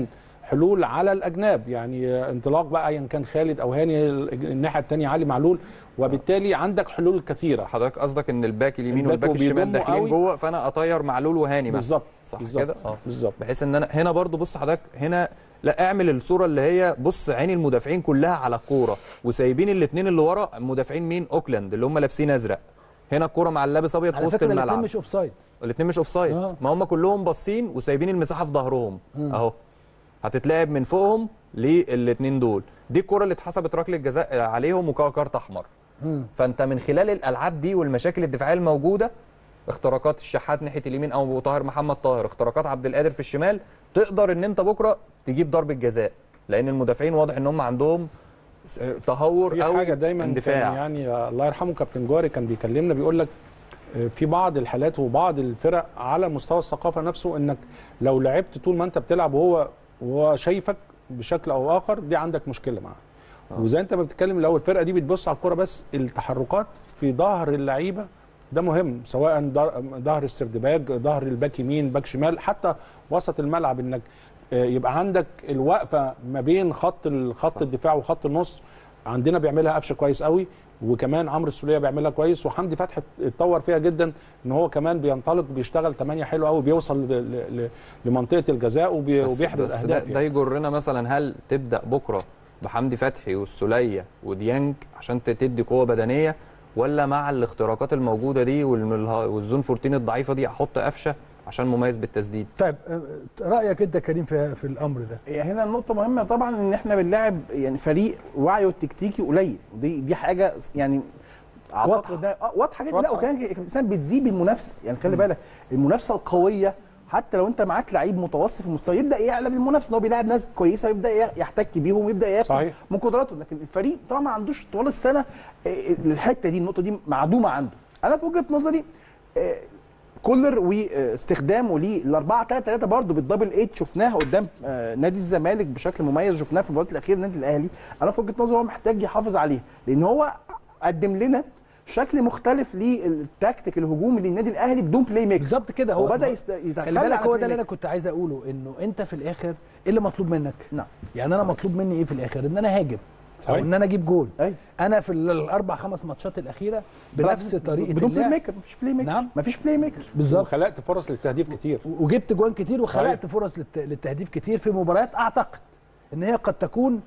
حلول على الاجناب يعني آه، انطلاق بقى ايا كان خالد او هاني ال- الناحيه الثانيه علي معلول وبالتالي عندك حلول كثيره حضرتك قصدك ان الباك اليمين الباك والباك الشمال وبيضموا داخلين قوي. جوه فانا اطير معلول وهاني مثلا بالظبط صح بالظبط كده اه بالظبط بحيث ان انا هنا برضو بص حضرتك هنا لا اعمل الصوره اللي هي بص عين المدافعين كلها على الكوره وسايبين الاثنين اللي ورا مدافعين مين اوكلاند اللي هم لابسين ازرق هنا الكوره مع اللابس ابيض في على وسط فكره الاثنين الملعب مش اوف سايد الاثنين مش اوف سايد آه. ما هم كلهم باصين وسايبين المساحه في ظهرهم اهو هتتلعب من فوقهم للاثنين دول دي الكره اللي اتحسبت ركله جزاء عليهم وكا كارت احمر فانت من خلال الالعاب دي والمشاكل الدفاعيه الموجوده اختراقات الشحات ناحيه اليمين او أبو طاهر محمد طاهر اختراقات عبد القادر في الشمال تقدر ان انت بكره تجيب ضربه جزاء لان المدافعين واضح ان هم عندهم س- تهور في او حاجه دايما اندفاع كان يعني آه، الله يرحمه كابتن جوهري كان بيكلمنا بيقول لك آه، في بعض الحالات وبعض الفرق على مستوى الثقافه نفسه انك لو لعبت طول ما انت بتلعب وهو وهو شايفك بشكل او اخر دي عندك مشكله معاه وزي انت ما بتتكلم لو الفرقه دي بتبص على الكوره بس التحركات في ظهر اللعيبه ده مهم سواء ظهر- ظهر السردباك ظهر الباك يمين باك شمال حتى وسط الملعب انك آه، يبقى عندك الوقفه ما بين خط ال- خط الدفاع وخط النص عندنا بيعملها قفشه كويس قوي وكمان عمرو السوليه بيعملها كويس وحمدي فتحي اتطور فيها جدا ان هو كمان بينطلق بيشتغل 8 حلو قوي بيوصل ل- ل- ل- لمنطقه الجزاء وبي- بس وبيحرز بس ده, اهداف ده يعني. يجرنا مثلا هل تبدا بكره بحمدي فتحي والسوليه وديانج عشان ت- تدي قوه بدنيه ولا مع الاختراقات الموجوده دي والملها- والزون 14 الضعيفه دي احط قفشه عشان مميز بالتسديد طيب آه، رايك انت كريم في في الامر ده هي هنا النقطة مهمة طبعا ان احنا بنلاعب يعني فريق وعيه التكتيكي قليل ودي دي حاجة يعني واضحة. اعتقد ده آه، واضحة جدا لا واضحة. وكمان الانسان بتزيد المنافسة يعني خلي بالك المنافسة القوية حتى لو انت معاك لعيب متوسط في المستوى يبدا يعلى بالمنافسه ان هو بيلاعب ناس كويسه يبدا يحتك بيهم ويبدا ياخد صحيح. من قدراته لكن الفريق طبعا ما عندوش طوال السنه آه، الحته دي النقطه دي معدومه عنده انا في وجهه نظري آه، كولر واستخدامه للأربعة 3 3 برضه بالدبل ايت شفناها قدام آه، نادي الزمالك بشكل مميز شفناها في المباراه الاخيره النادي الاهلي انا في وجهه نظري هو محتاج يحافظ عليها لان هو قدم لنا شكل مختلف للتكتيك الهجومي للنادي الاهلي بدون بلاي ميكر بالظبط كده هو وبدا يست- يتخلى خلي بالك عن هو ده البلاي اللي انا ميكر. كنت عايز اقوله انه انت في الاخر ايه اللي مطلوب منك نعم يعني انا مطلوب مني ايه في الاخر ان انا هاجم او صحيح. ان انا اجيب جول ايوه انا في ال- الاربع خمس ماتشات الاخيره بنفس طريقه بدون بلاي اللعب ميكر مفيش بلاي ميكر نعم. مفيش بلاي ميكر بالظبط وخلقت فرص للتهديف كتير وجبت جوان كتير وخلقت فرص للت- للتهديف كتير في مباريات اعتقد ان هي قد تكون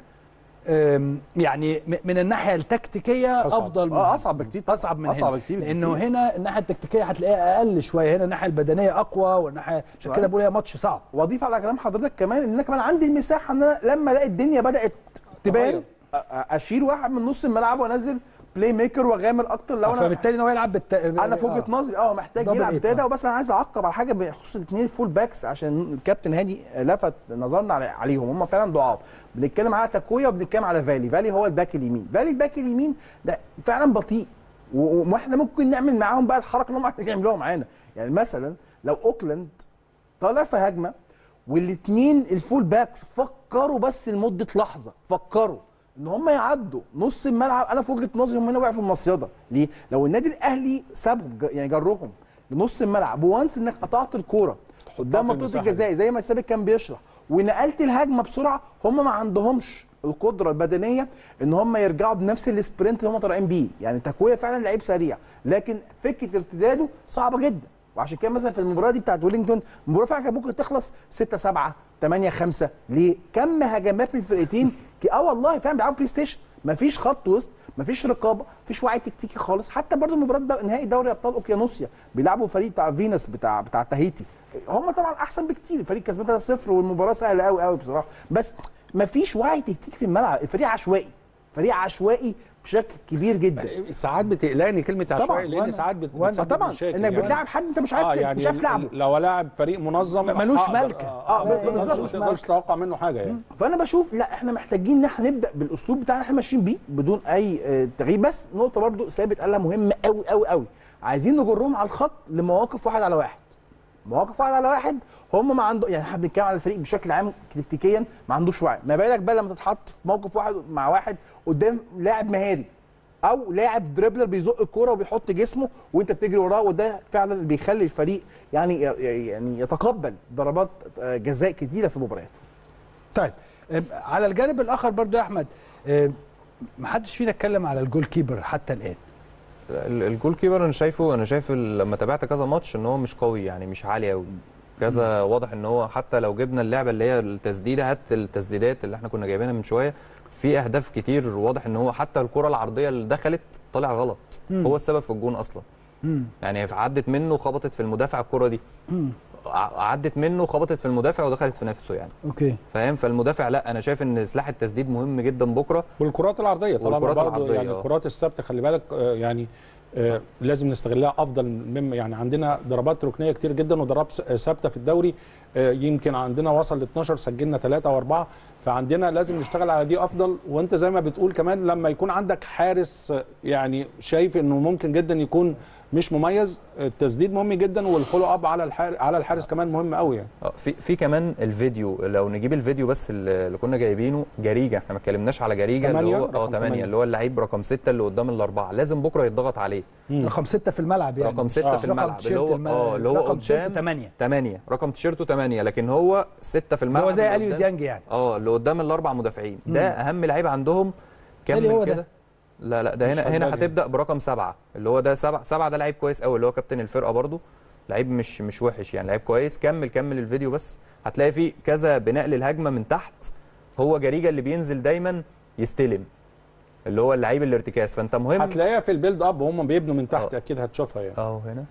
أم، يعني م- من الناحيه التكتيكيه أصعب. افضل من اه اصعب بكتير طبعاً. اصعب من اصعب هنا كتير لانه بكتير. هنا الناحيه التكتيكيه هتلاقيها اقل شويه هنا الناحيه البدنيه اقوى والناحيه عشان كده بقول هي ماتش صعب واضيف على كلام حضرتك كمان ان انا كمان عندي المساحه ان انا لما الاقي الدنيا بدات تبان تغير. أ- أ- اشيل واحد من نص الملعب وانزل بلاي ميكر واغامر اكتر لو انا فبالتالي ان هو يلعب بالت... انا في وجهه نظري اه محتاج دبل يلعب إيت، ابتدى آه. وبس انا عايز اعقب على حاجه بخصوص الاثنين الفول باكس عشان الكابتن هادي لفت نظرنا على- عليهم هم فعلا ضعاف بنتكلم على تاكويا وبنتكلم على فالي فالي هو الباك اليمين فالي الباك اليمين ده فعلا بطيء و- واحنا ممكن نعمل معاهم بقى الحركه اللي هم عايزين يعملوها معانا يعني مثلا لو اوكلاند طالع في هجمه والاثنين الفول باكس فكروا بس لمده لحظه فكروا ان هم يعدوا نص الملعب انا في وجهه نظري هم هنا وقعوا في المصيده ليه؟ لو النادي الاهلي سابهم ج- يعني جرهم لنص الملعب وانس انك قطعت الكوره قدام في منطقه المساحة الجزاء زي ما السابق كان بيشرح ونقلت الهجمه بسرعه هم ما عندهمش القدره البدنيه ان هم يرجعوا بنفس السبرنت اللي هم طالعين بيه يعني تكويه فعلا لعيب سريع لكن فكره ارتداده صعبه جدا وعشان كده مثلا في المباراه دي بتاعت ويلينجتون المباراه فعلا كانت ممكن تخلص 6 7 8 5 ليه؟ كم هجمات من الفرقتين ك- اه والله فعلا بيلعبوا بلاي ستيشن مفيش خط وسط مفيش رقابه مفيش وعي تكتيكي خالص حتى برضو مباراه دو- نهائي دوري ابطال اوكيانوسيا بيلعبوا فريق بتاع فينوس بتاع بتاع تاهيتي هم طبعا احسن بكتير الفريق كسبان 3-0 والمباراه سهله قوي قوي بصراحه بس مفيش وعي تكتيكي في الملعب الفريق عشوائي فريق عشوائي بشكل كبير جدا ساعات بتقلقني كلمه طبعا، عشوائي لان وأنا- ساعات بت- وأنا بتسبب طبعا مشاكل انك يعني. بتلاعب حد انت مش عارف اه ت- يعني مش عارف تلعبه لو لاعب فريق منظم ملوش هقدر- ملكة. اه آه، بالظبط بالظبط. ما تقدرش تتوقع منه حاجه يعني فانا بشوف لا احنا محتاجين ان احنا نبدا بالاسلوب بتاعنا احنا ماشيين بيه بدون اي آه، تغيير بس نقطه برضو ثابت قالها مهمه قوي قوي قوي عايزين نجرهم على الخط لمواقف واحد على واحد مواقف واحد على واحد هم ما عنده يعني احنا بنتكلم على الفريق بشكل عام تكتيكيا ما عندوش وعي ما بالك بقى لما تتحط في موقف واحد مع واحد قدام لاعب مهاري او لاعب دريبلر بيزق الكوره وبيحط جسمه وانت بتجري وراه وده فعلا اللي بيخلي الفريق يعني يعني يتقبل ضربات آه، جزاء كتيره في المباريات طيب آم، على الجانب الاخر برضو يا احمد آم، محدش فينا اتكلم على الجول كيبر حتى الان ال- الجول كيبر انا شايفه انا شايف ال- لما تابعت كذا ماتش ان هو مش قوي يعني مش عالي قوي كذا واضح ان هو حتى لو جبنا اللعبه اللي هي التسديده هات التسديدات اللي احنا كنا جايبينها من شويه في اهداف كتير واضح ان هو حتى الكره العرضيه اللي دخلت طلع غلط مم. هو السبب في الجون اصلا مم. يعني عدت منه خبطت في المدافع الكره دي مم. ع- عدت منه خبطت في المدافع ودخلت في نفسه يعني اوكي فاهم فالمدافع لا انا شايف ان سلاح التسديد مهم جدا بكره والكرات العرضيه طالما والكرات برضه العرضية، يعني آه. الكرات الثابته خلي بالك آه، يعني آه، لازم نستغلها افضل مما يعني عندنا ضربات ركنيه كتير جدا وضربات س- ثابته في الدوري آه، يمكن عندنا وصل ل 12 سجلنا ثلاثه واربعه فعندنا لازم نشتغل على دي افضل وانت زي ما بتقول كمان لما يكون عندك حارس آه، يعني شايف انه ممكن جدا يكون مش مميز التسديد مهم جدا والفولو اب على الحارس على الحارس كمان مهم قوي يعني اه في في كمان الفيديو لو نجيب الفيديو بس اللي اللي كنا جايبينه جريجه احنا ما اتكلمناش على جريجه اللي تمانية، هو رقم اه تمانية. 8 اللي هو اللعيب رقم 6 اللي قدام الاربعه لازم بكره يتضغط عليه مم. رقم ستة في الملعب يعني رقم مش 6 آه. في رقم الملعب اللي تيشيرت هو الم- اه اللي هو رقم تيشيرت قدام 8 8 رقم تيشيرته 8 لكن هو 6 في الملعب هو زي اللي اليو قدام- ديانج يعني اه اللي قدام الاربع مدافعين ده اهم لعيب عندهم ده اللي كمل هو ده. كده لا لا ده مش هنا هنا هتبقى هتبدا برقم سبعة اللي هو ده سبعة سبعة ده لعيب كويس قوي اللي هو كابتن الفرقه برضو لعيب مش مش وحش يعني لعيب كويس كمل كمل الفيديو بس هتلاقي فيه كذا بناء للهجمه من تحت هو جريجه اللي بينزل دايما يستلم اللي هو اللعيب الارتكاز فانت مهم هتلاقيها في البيلد اب وهم بيبنوا من تحت آه. اكيد هتشوفها يعني اهو هنا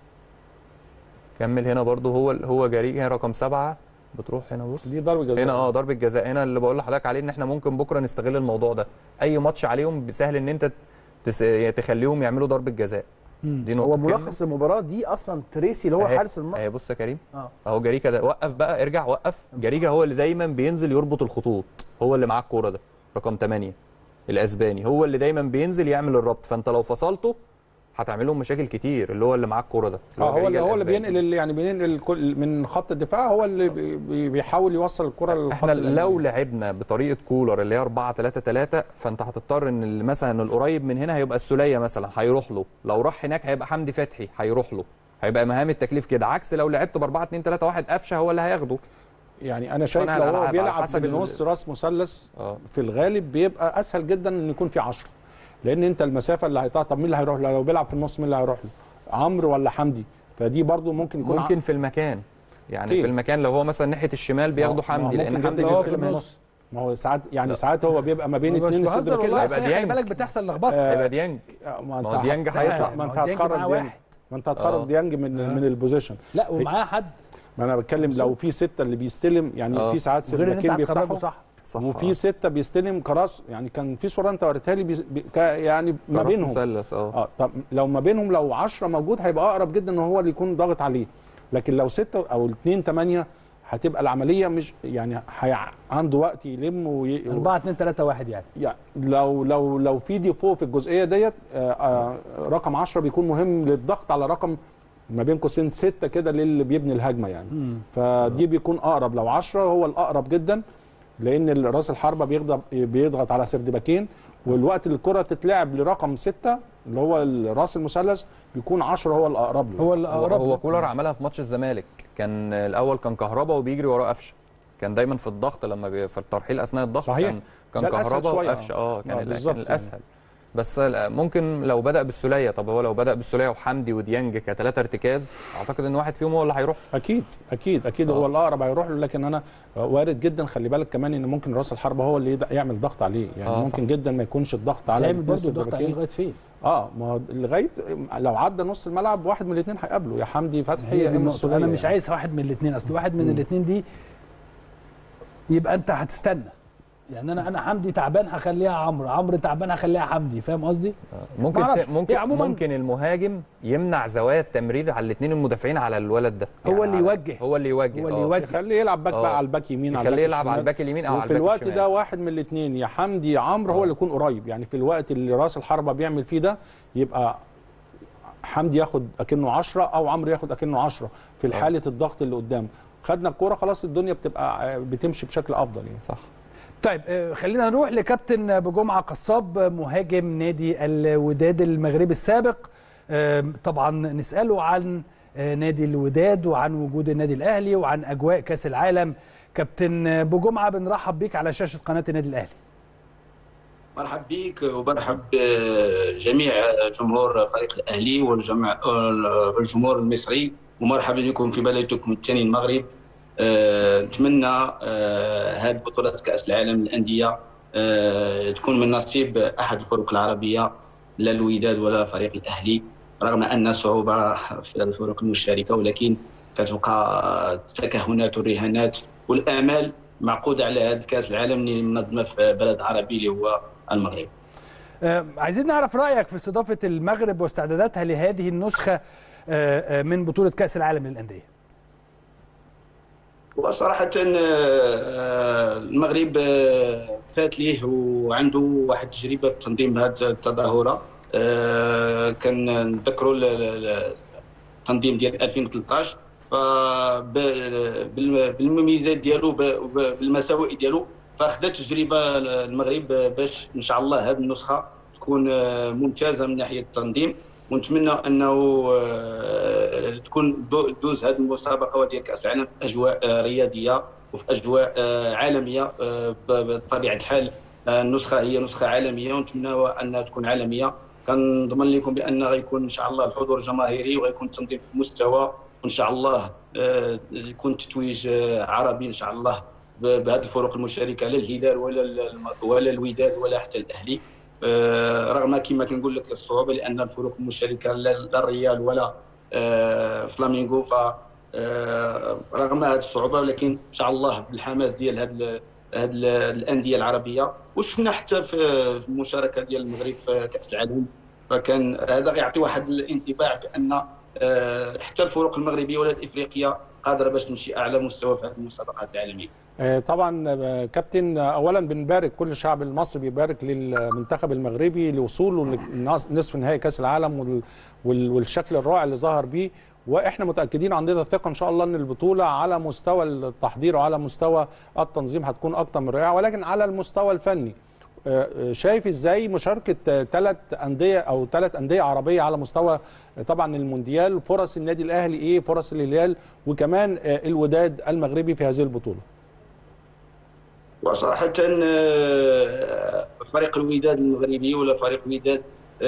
كمل هنا برضو هو هو جريجه رقم سبعة بتروح هنا بص دي ضربه جزاء هنا اه ضربه جزاء هنا اللي بقول لحضرتك عليه ان احنا ممكن بكره نستغل الموضوع ده اي ماتش عليهم سهل ان انت تس... تخليهم يعملوا ضربه جزاء دي نقطه هو كمل. ملخص المباراه دي اصلا تريسي اللي هو أهي. حارس المرمى اهي بص يا كريم اه اهو جريكا ده وقف بقى ارجع وقف جريكا هو اللي دايما بينزل يربط الخطوط هو اللي معاه الكوره ده رقم 8 الاسباني هو اللي دايما بينزل يعمل الربط فانت لو فصلته هتعمل لهم مشاكل كتير اللي هو اللي معاه الكوره ده اه هو اللي جريجا هو اللي الأسباني. بينقل اللي يعني بينقل كل من خط الدفاع هو اللي بي- بي- بيحاول يوصل الكره للخط احنا لو الأمامي. لعبنا بطريقه كولر اللي هي 4 3 3 فانت هتضطر ان اللي مثلا القريب من هنا هيبقى السوليه مثلا هيروح له لو راح هناك هيبقى حمدي فتحي هيروح له هيبقى مهام التكليف كده عكس لو لعبت ب 4 2 3 1 قفشه هو اللي هياخده يعني انا شايف صانع لو هو الألعاب على بيلعب حسب ال- بالنص راس مثلث اه في الغالب بيبقى اسهل جدا ان يكون في 10 لان انت المسافه اللي هيقطع طب مين اللي هيروح له لو بيلعب في النص مين اللي هيروح له عمرو ولا حمدي فدي برضو ممكن يكون ممكن في المكان يعني أكيد. في المكان لو هو مثلا ناحيه الشمال بياخدوا حمدي لان حمدي هو في بيستلم النص. ما هو ساعات يعني ساعات هو بيبقى ما بين مش اثنين بهزر السد والله كده أصل هيبقى خلي ديانج. بالك بتحصل لخبطه آه، هيبقى ديانج ما ما انت هو ديانج هت- هيطلع. ما انت ما هو ديانج هتخرج معاه ديانج واحد. ما انت هتخرج آه. ديانج من من البوزيشن لا ومعاه حد ما انا بتكلم لو في سته اللي بيستلم يعني آه. في ساعات غير ان انت سيرفاكين هتخرجه بيفتحوا صح صح وفي سته بيستلم كراس يعني كان في صوره انت وريتها لي بيس- بي- كا- يعني ما راس بينهم مثلث اه اه طب لو ما بينهم لو 10 موجود هيبقى اقرب جدا ان هو اللي يكون ضاغط عليه لكن لو 6 او 2 8 هتبقى العمليه مش يعني هي عنده وقت يلم وي... 4 2 3 1 يعني يعني لو لو لو في ديفو في الجزئيه ديت آه، آه، رقم 10 بيكون مهم للضغط على رقم ما بين قوسين 6 كده للي بيبني الهجمه يعني فدي بيكون اقرب لو 10 هو الاقرب جدا لان راس الحربه بيضغط بيضغط على سردباكين والوقت اللي الكره تتلعب لرقم 6 اللي هو راس المثلث بيكون 10 هو الاقرب له هو هو, الاقرب هو له. كولر عملها في ماتش الزمالك كان الاول كان كهربا وبيجري وراه قفشه كان دايما في الضغط لما بي... في الترحيل اثناء الضغط صحيح. كان كان ده الأسهل كهربا شوية. وقفشه اه كان آه، ال- بالظبط كان يعني. الاسهل بس ممكن لو بدا بالسوليه طب هو لو بدا بالسوليه وحمدي وديانج كثلاثه ارتكاز اعتقد ان واحد فيهم هو اللي هيروح اكيد اكيد اكيد آه. هو الاقرب هيروح له لكن انا وارد جدا خلي بالك كمان ان ممكن راس الحربه هو اللي يد- يعمل ضغط عليه يعني آه، ممكن صح. جدا ما يكونش الضغط بس على هيعمل الاتنين برضه ضغط عليه سردباكين. لغايه فين اه ما هو لغايه لو عدى نص الملعب واحد من الاثنين هيقابله يا حمدي فتحي هي يا دي اما النقطة السوليه انا مش يعني. عايز واحد من الاثنين اصل واحد من الاثنين دي يبقى انت هتستنى يعني انا انا حمدي تعبان هخليها عمرو عمرو تعبان هخليها حمدي فاهم قصدي ممكن معرفش. ت... ممكن هي عموماً- ممكن المهاجم يمنع زوايا التمرير على الاثنين المدافعين على الولد ده هو اللي على- يوجه. هو اللي يوجه هو اللي آه. يوجه. يخليه يلعب باك آه. بقى على الباك يمين على يخليه الباك يلعب على الشمال. الباك اليمين او على وفي الباك الوقت الشمال. ده واحد من الاثنين يا حمدي يا عمرو هو اللي يكون قريب يعني في الوقت اللي راس الحربه بيعمل فيه ده يبقى حمدي ياخد اكنه 10 او عمرو ياخد اكنه 10 في حاله الضغط اللي قدامه خدنا الكوره خلاص الدنيا بتبقى آه، بتمشي بشكل افضل يعني صح طيب آه، خلينا نروح لكابتن بجمعه قصاب آه، مهاجم نادي الوداد المغربي السابق آه، طبعا نساله عن آه، نادي الوداد وعن وجود النادي الاهلي وعن اجواء كاس العالم كابتن بوجمعه بنرحب بيك على شاشه قناه النادي الاهلي مرحب بك ومرحب بجميع جمهور فريق الاهلي والجمع والجمهور المصري ومرحبا بكم في بلدكم الثاني المغرب أه نتمنى أه هذه بطولة كأس العالم للأندية أه تكون من نصيب أحد الفرق العربية لا الوداد ولا فريق الأهلي رغم أن صعوبة في الفرق المشاركة ولكن كتبقى التكهنات والرهانات والآمال معقودة على هذا كأس العالم اللي منظمة في بلد عربي اللي هو المغرب آه، عايزين نعرف رايك في استضافه المغرب واستعداداتها لهذه النسخه آه، آه، من بطوله كاس العالم للانديه وصراحة آه، المغرب آه، فات ليه وعنده واحد التجربة في تنظيم هذه التظاهرة آه، كان نذكروا ال- ال- التنظيم ديال 2013 فبالمميزات ديالو ب- ب- بالمساوئ ديالو فاخذت تجربة المغرب باش ان شاء الله هذه النسخة تكون آه، ممتازة من ناحية التنظيم ونتمنى انه آه، تكون دو- دوز هذه المسابقه ديال كاس العالم في اجواء آه، رياضيه وفي اجواء آه، عالميه آه، ب- بطبيعه الحال آه، النسخه هي نسخه عالميه ونتمنى انها تكون عالميه كنضمن لكم بان غيكون ان شاء الله الحضور الجماهيري وغيكون التنظيم في مستوى وان شاء الله آه، يكون تتويج آه، عربي ان شاء الله ب- بهذه الفرق المشاركه لا الهلال ولا الم- ولا الوداد ولا حتى الاهلي آه، رغم كما كنقول لك الصعوبه لان الفرق المشاركه لا لا الريال ولا آه، فلامينغو ف آه، رغم هذه الصعوبه ولكن ان شاء الله بالحماس ديال هذه هاد الانديه العربيه وشفنا حتى في في المشاركه ديال المغرب في كاس العالم فكان هذا غيعطي واحد الانطباع بان آه، حتى الفرق المغربيه ولا الافريقيه قادره باش تمشي اعلى مستوى في هذه المسابقات العالميه آه، طبعا آه، كابتن آه، اولا بنبارك كل الشعب المصري بيبارك للمنتخب المغربي لوصوله لنصف نهائي كاس العالم وال- وال- والشكل الرائع اللي ظهر بيه واحنا متاكدين عندنا ثقه ان شاء الله ان البطوله على مستوى التحضير وعلى مستوى التنظيم هتكون اكتر من رائعه ولكن على المستوى الفني آه، آه، شايف ازاي مشاركه ثلاث انديه او ثلاث انديه عربيه على مستوى آه، طبعا المونديال فرص النادي الاهلي ايه فرص الهلال وكمان آه، الوداد المغربي في هذه البطوله وصراحة آه، فريق الوداد المغربي ولا فريق الوداد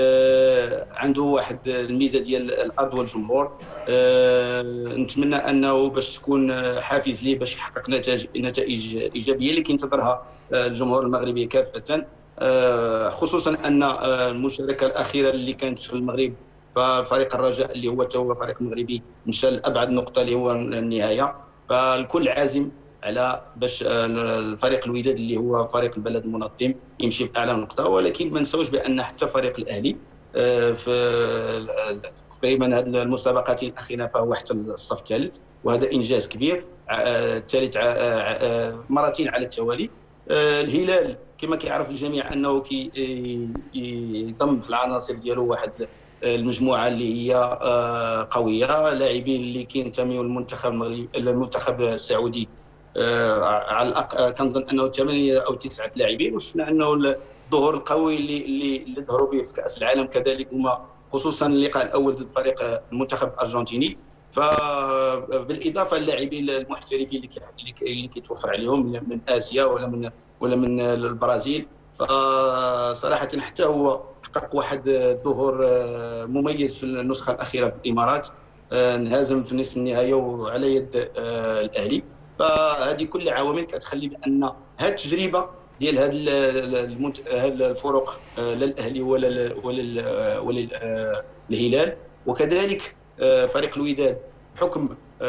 آه، عنده واحد الميزة ديال الأرض والجمهور آه، نتمنى أنه باش تكون آه، حافز ليه باش يحقق نتائج نتائج إيجابية اللي كينتظرها آه، الجمهور المغربي كافة آه، خصوصا أن آه، المشاركة الأخيرة اللي كانت في المغرب ففريق الرجاء اللي هو تو فريق مغربي مشى لأبعد نقطة اللي هو النهاية فالكل عازم على باش آه، الفريق الوداد اللي هو فريق البلد المنظم يمشي باعلى نقطه ولكن ما نساوش بان حتى فريق الاهلي آه، في ال- تقريبا هذه المسابقات الاخيره فهو حتى الصف الثالث وهذا انجاز كبير آه، الثالث ع- آه، آه، مرتين على التوالي آه، الهلال كما كيعرف الجميع انه كي آه، يضم في العناصر ديالو واحد آه، المجموعه اللي هي آه، قويه لاعبين اللي كينتميوا للمنتخب المغربي المنتخب السعودي آه، على الأق... آه، كنظن انه ثمانيه او تسعه لاعبين وشفنا انه الظهور القوي اللي اللي اللي ظهروا به في كاس العالم كذلك هما خصوصا اللقاء الاول ضد فريق آه، المنتخب الارجنتيني فبالاضافه للاعبين المحترفين اللي كي- اللي كي- اللي كيتوفر عليهم من اسيا ولا من ولا من البرازيل فصراحه حتى هو حقق واحد ظهور آه، مميز في النسخه الاخيره في الامارات آه، انهزم في نصف النهائي وعلى يد آه، الاهلي فهذه كل عوامل كتخلي بان هذه التجربه ديال هذه المنت... هاد الفرق آه، لا الاهلي ولا ال- ولا ال- ولا ال- آه، الهلال وكذلك آه، فريق الوداد بحكم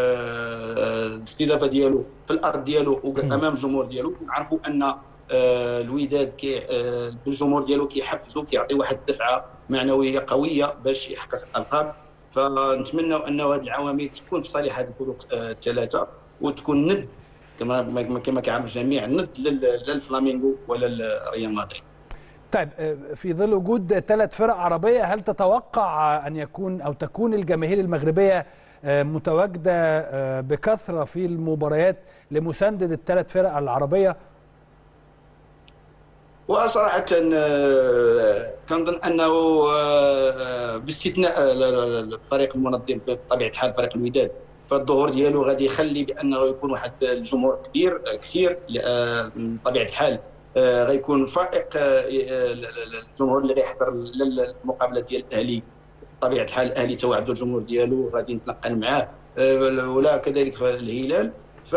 آه، الاستضافه ديالو في الارض ديالو وامام الجمهور ديالو نعرفوا ان آه، الوداد كي آه، بالجمهور ديالو كيحفزو كيعطي واحد الدفعه معنويه قويه باش يحقق الالقاب فنتمنى انه هذه العوامل تكون في صالح هذه الفرق آه، الثلاثه وتكون ند كما ما- كما كيعرف الجميع ند لل- لا الفلامينغو ولا ريال مدريد طيب آه، في ظل وجود ثلاث فرق عربيه هل تتوقع ان يكون او تكون الجماهير المغربيه آه، متواجده آه، بكثره في المباريات لمسانده الثلاث فرق العربيه وصراحة آه، كنظن أنه آه، باستثناء آه، الفريق المنظم بطبيعة الحال فريق الوداد فالظهور ديالو غادي يخلي بانه يكون واحد الجمهور كبير كثير آه، بطبيعه الحال آه، غيكون فائق آه، آه، الجمهور اللي غيحضر للمقابله ديال الاهلي بطبيعه الحال الاهلي تو عنده الجمهور ديالو غادي نتنقل معاه آه، ولا كذلك في الهلال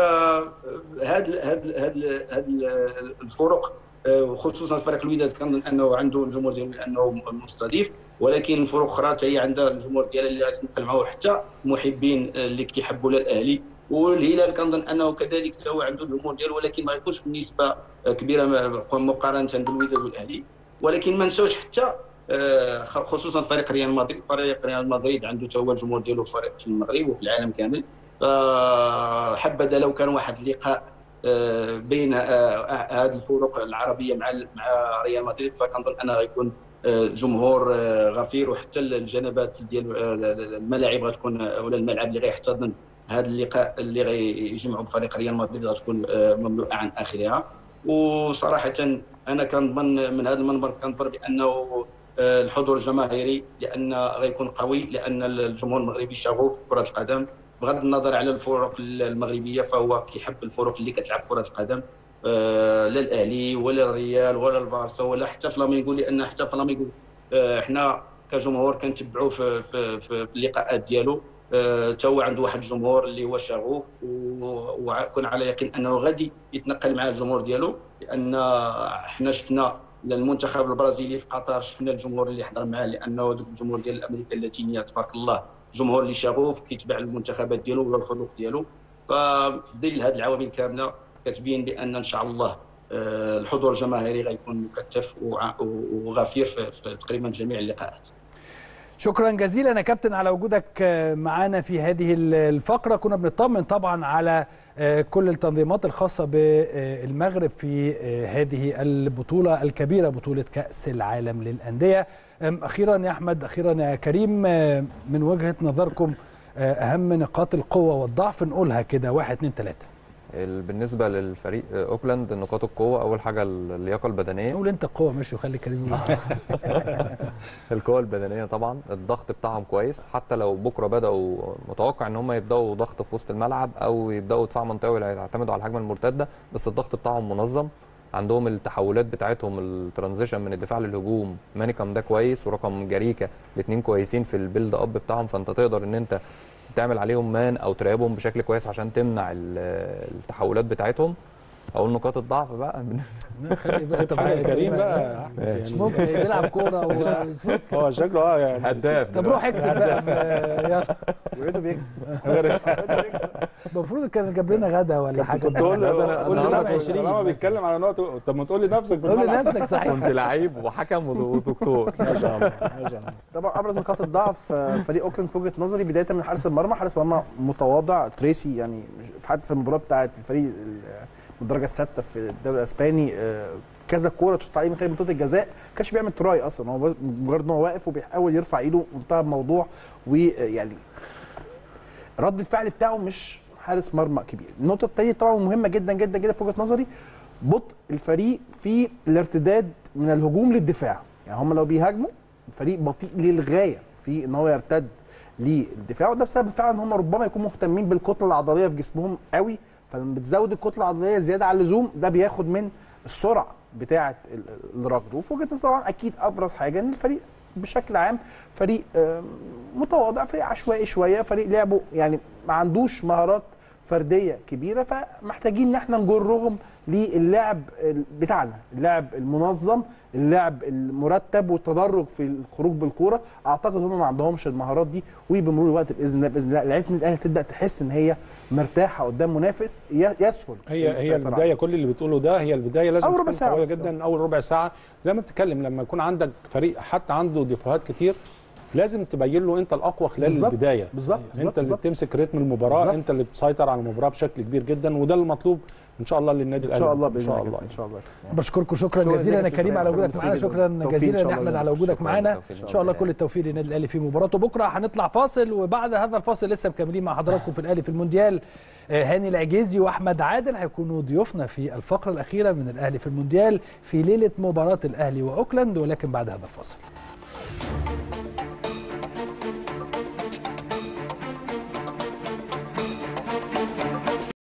فهاد هاد هاد هاد الفرق آه، وخصوصا فريق الوداد كنظن انه عنده الجمهور ديالو لانه مستضيف ولكن الفرق اخرى حتى هي عندها الجمهور ديالها اللي غادي تنقل معه حتى محبين آه، اللي كيحبوا الاهلي والهلال كنظن انه كذلك حتى هو عنده الجمهور ديالو ولكن ما يكونش بنسبه كبيره مقارنه بالوداد والاهلي ولكن ما نساوش حتى آه، خصوصا فريق ريال مدريد فريق ريال مدريد عنده حتى هو الجمهور ديالو في فريق في المغرب وفي العالم كامل حبذا لو كان واحد اللقاء آه، بين آه، هذه الفرق العربيه مع مع ريال مدريد فكنظن انه غيكون آه، جمهور آه، غفير وحتى الجنبات ديال آه، الملاعب غتكون ولا الملعب اللي غيحتضن هذا اللقاء اللي غيجمعوا بفريق ريال مدريد غتكون آه، مملوءه عن اخرها وصراحه انا كنظن من هذا المنبر كنظن بانه آه، الحضور الجماهيري لان غيكون قوي لان الجمهور المغربي شغوف بكره القدم بغض النظر على الفرق المغربيه فهو كيحب الفرق اللي كتلعب كره القدم آه، لا الاهلي ولا الريال ولا البارسا ولا حتى فلامينغو لان حتى فلامينغو آه، حنا كجمهور كنتبعوه في, في, في اللقاءات ديالو حتى هو عنده واحد الجمهور اللي هو شغوف و- وكون على يقين انه غادي يتنقل مع الجمهور ديالو لان حنا شفنا المنتخب البرازيلي في قطر شفنا الجمهور اللي حضر معاه لانه ذوك الجمهور ديال امريكا اللاتينيه تبارك الله جمهور اللي شغوف كيتبع المنتخبات ديالو ولا الفرق ديالو ففي ظل هذه العوامل كامله كتبين بان ان شاء الله آه، الحضور الجماهيري غيكون مكثف وع- وغفير في في تقريبا جميع اللقاءات شكرا جزيلا يا كابتن على وجودك آه، معانا في هذه ال- الفقرة كنا بنطمن طبعا على آه، كل التنظيمات الخاصة بالمغرب في آه، هذه البطولة الكبيرة بطولة كأس العالم للأندية أم، أخيرا يا أحمد أخيرا يا كريم آه، من وجهة نظركم آه، أهم نقاط القوة والضعف نقولها كده واحد اتنين تلاتة ال- بالنسبه للفريق آه، اوكلاند نقاط القوه اول حاجه اللياقه البدنيه نقول أنت القوة ماشي وخلي كريم يقول. القوه البدنيه طبعا الضغط بتاعهم كويس حتى لو بكره بداوا متوقع ان هم يبداوا ضغط في وسط الملعب او يبداوا دفاع منطقي يعتمدوا على الهجمه المرتده بس الضغط بتاعهم منظم عندهم التحولات بتاعتهم الترانزيشن من الدفاع للهجوم مانيكام ده كويس ورقم جاريكا الاثنين كويسين في البيلد اب بتاعهم فانت تقدر ان انت تعمل عليهم مان او تراقبهم بشكل كويس عشان تمنع ال- التحولات بتاعتهم اقول نقاط الضعف بقى خلي بقى سيب حاجه لكريم بقى يا أحمد، مش يعني ممكن بيلعب كورة و- هو شكله اه يعني هداف طب روح اكتب بقى في- يلا وعيده بيكسب المفروض كان جاب لنا غدا ولا حاجه كنت تقول ده أنا- له قول أنا لي هعمل نفسك 20 طالما مثلا. بيتكلم على نقطه طب ما تقول لي نفسك في قول الملعب لنفسك صحيح كنت لعيب وحكم ودكتور ما شاء الله ما شاء الله طبعا ابرز نقاط الضعف آه، فريق اوكلاند في وجهه نظري بدايه من حارس المرمى حارس المرمى متواضع تريسي يعني مش- في حتى في المباراه بتاعه الفريق ال- الدرجه السادسه في الدوري الاسباني آه، كذا كوره تشوط عليه من خلال منطقه الجزاء ما كانش بيعمل تراي اصلا هو بس- مجرد ان هو واقف وبيحاول يرفع ايده وانتهى الموضوع ويعني رد الفعل بتاعه مش حارس مرمى كبير النقطه الثانيه طبعا مهمه جدا جدا جدا في وجهه نظري بطء الفريق في الارتداد من الهجوم للدفاع يعني هم لو بيهاجموا الفريق بطيء للغايه في ان هو يرتد للدفاع وده بسبب فعلا ان هم ربما يكونوا مهتمين بالكتله العضليه في جسمهم قوي فلما بتزود الكتله العضليه زياده عن اللزوم ده بياخد من السرعه بتاعه ال- الركض وفي وجهه نظري طبعا اكيد ابرز حاجه ان الفريق بشكل عام فريق آم، متواضع فريق عشوائي شويه فريق لعبه يعني ما عندوش مهارات فرديه كبيره فمحتاجين ان احنا نجرهم للعب بتاعنا اللعب المنظم اللعب المرتب والتدرج في الخروج بالكوره اعتقد هم ما عندهمش المهارات دي وبمرور الوقت باذن الله باذن الله لعيبه النادي الاهلي تبدا تحس ان هي مرتاحه قدام منافس ي- يسهل هي هي السيطرة البدايه كل اللي بتقوله ده هي البدايه لازم أول تكون ربع ساعة قويه بس. جدا اول ربع ساعه زي ما بتتكلم لما يكون عندك فريق حتى عنده ديفوهات كتير لازم تبين له انت الاقوى خلال بالظبط. البدايه بالظبط انت اللي بالظبط. بتمسك رتم المباراه بالظبط. انت اللي بتسيطر على المباراه بشكل كبير جدا وده المطلوب ان شاء الله للنادي ان الاهلي شاء الله ان باذن شاء الله الله ان شاء الله بشكركم شكرا شكراً جزيلا يا جزيلاً كريم على شكراً وجودك معانا جزيلاً. شكرا توفيق إن جزيلا شاء يا الله احمد على لله. وجودك شكراً معانا بالتوفيق. ان شاء الله كل التوفيق للنادي الاهلي في مباراته بكره هنطلع فاصل وبعد هذا الفاصل لسه مكملين مع حضراتكم في الاهلي في المونديال آه، هاني العجيزي واحمد عادل هيكونوا ضيوفنا في الفقره الاخيره من الاهلي في المونديال في ليله مباراه الاهلي واوكلاند ولكن بعد هذا الفاصل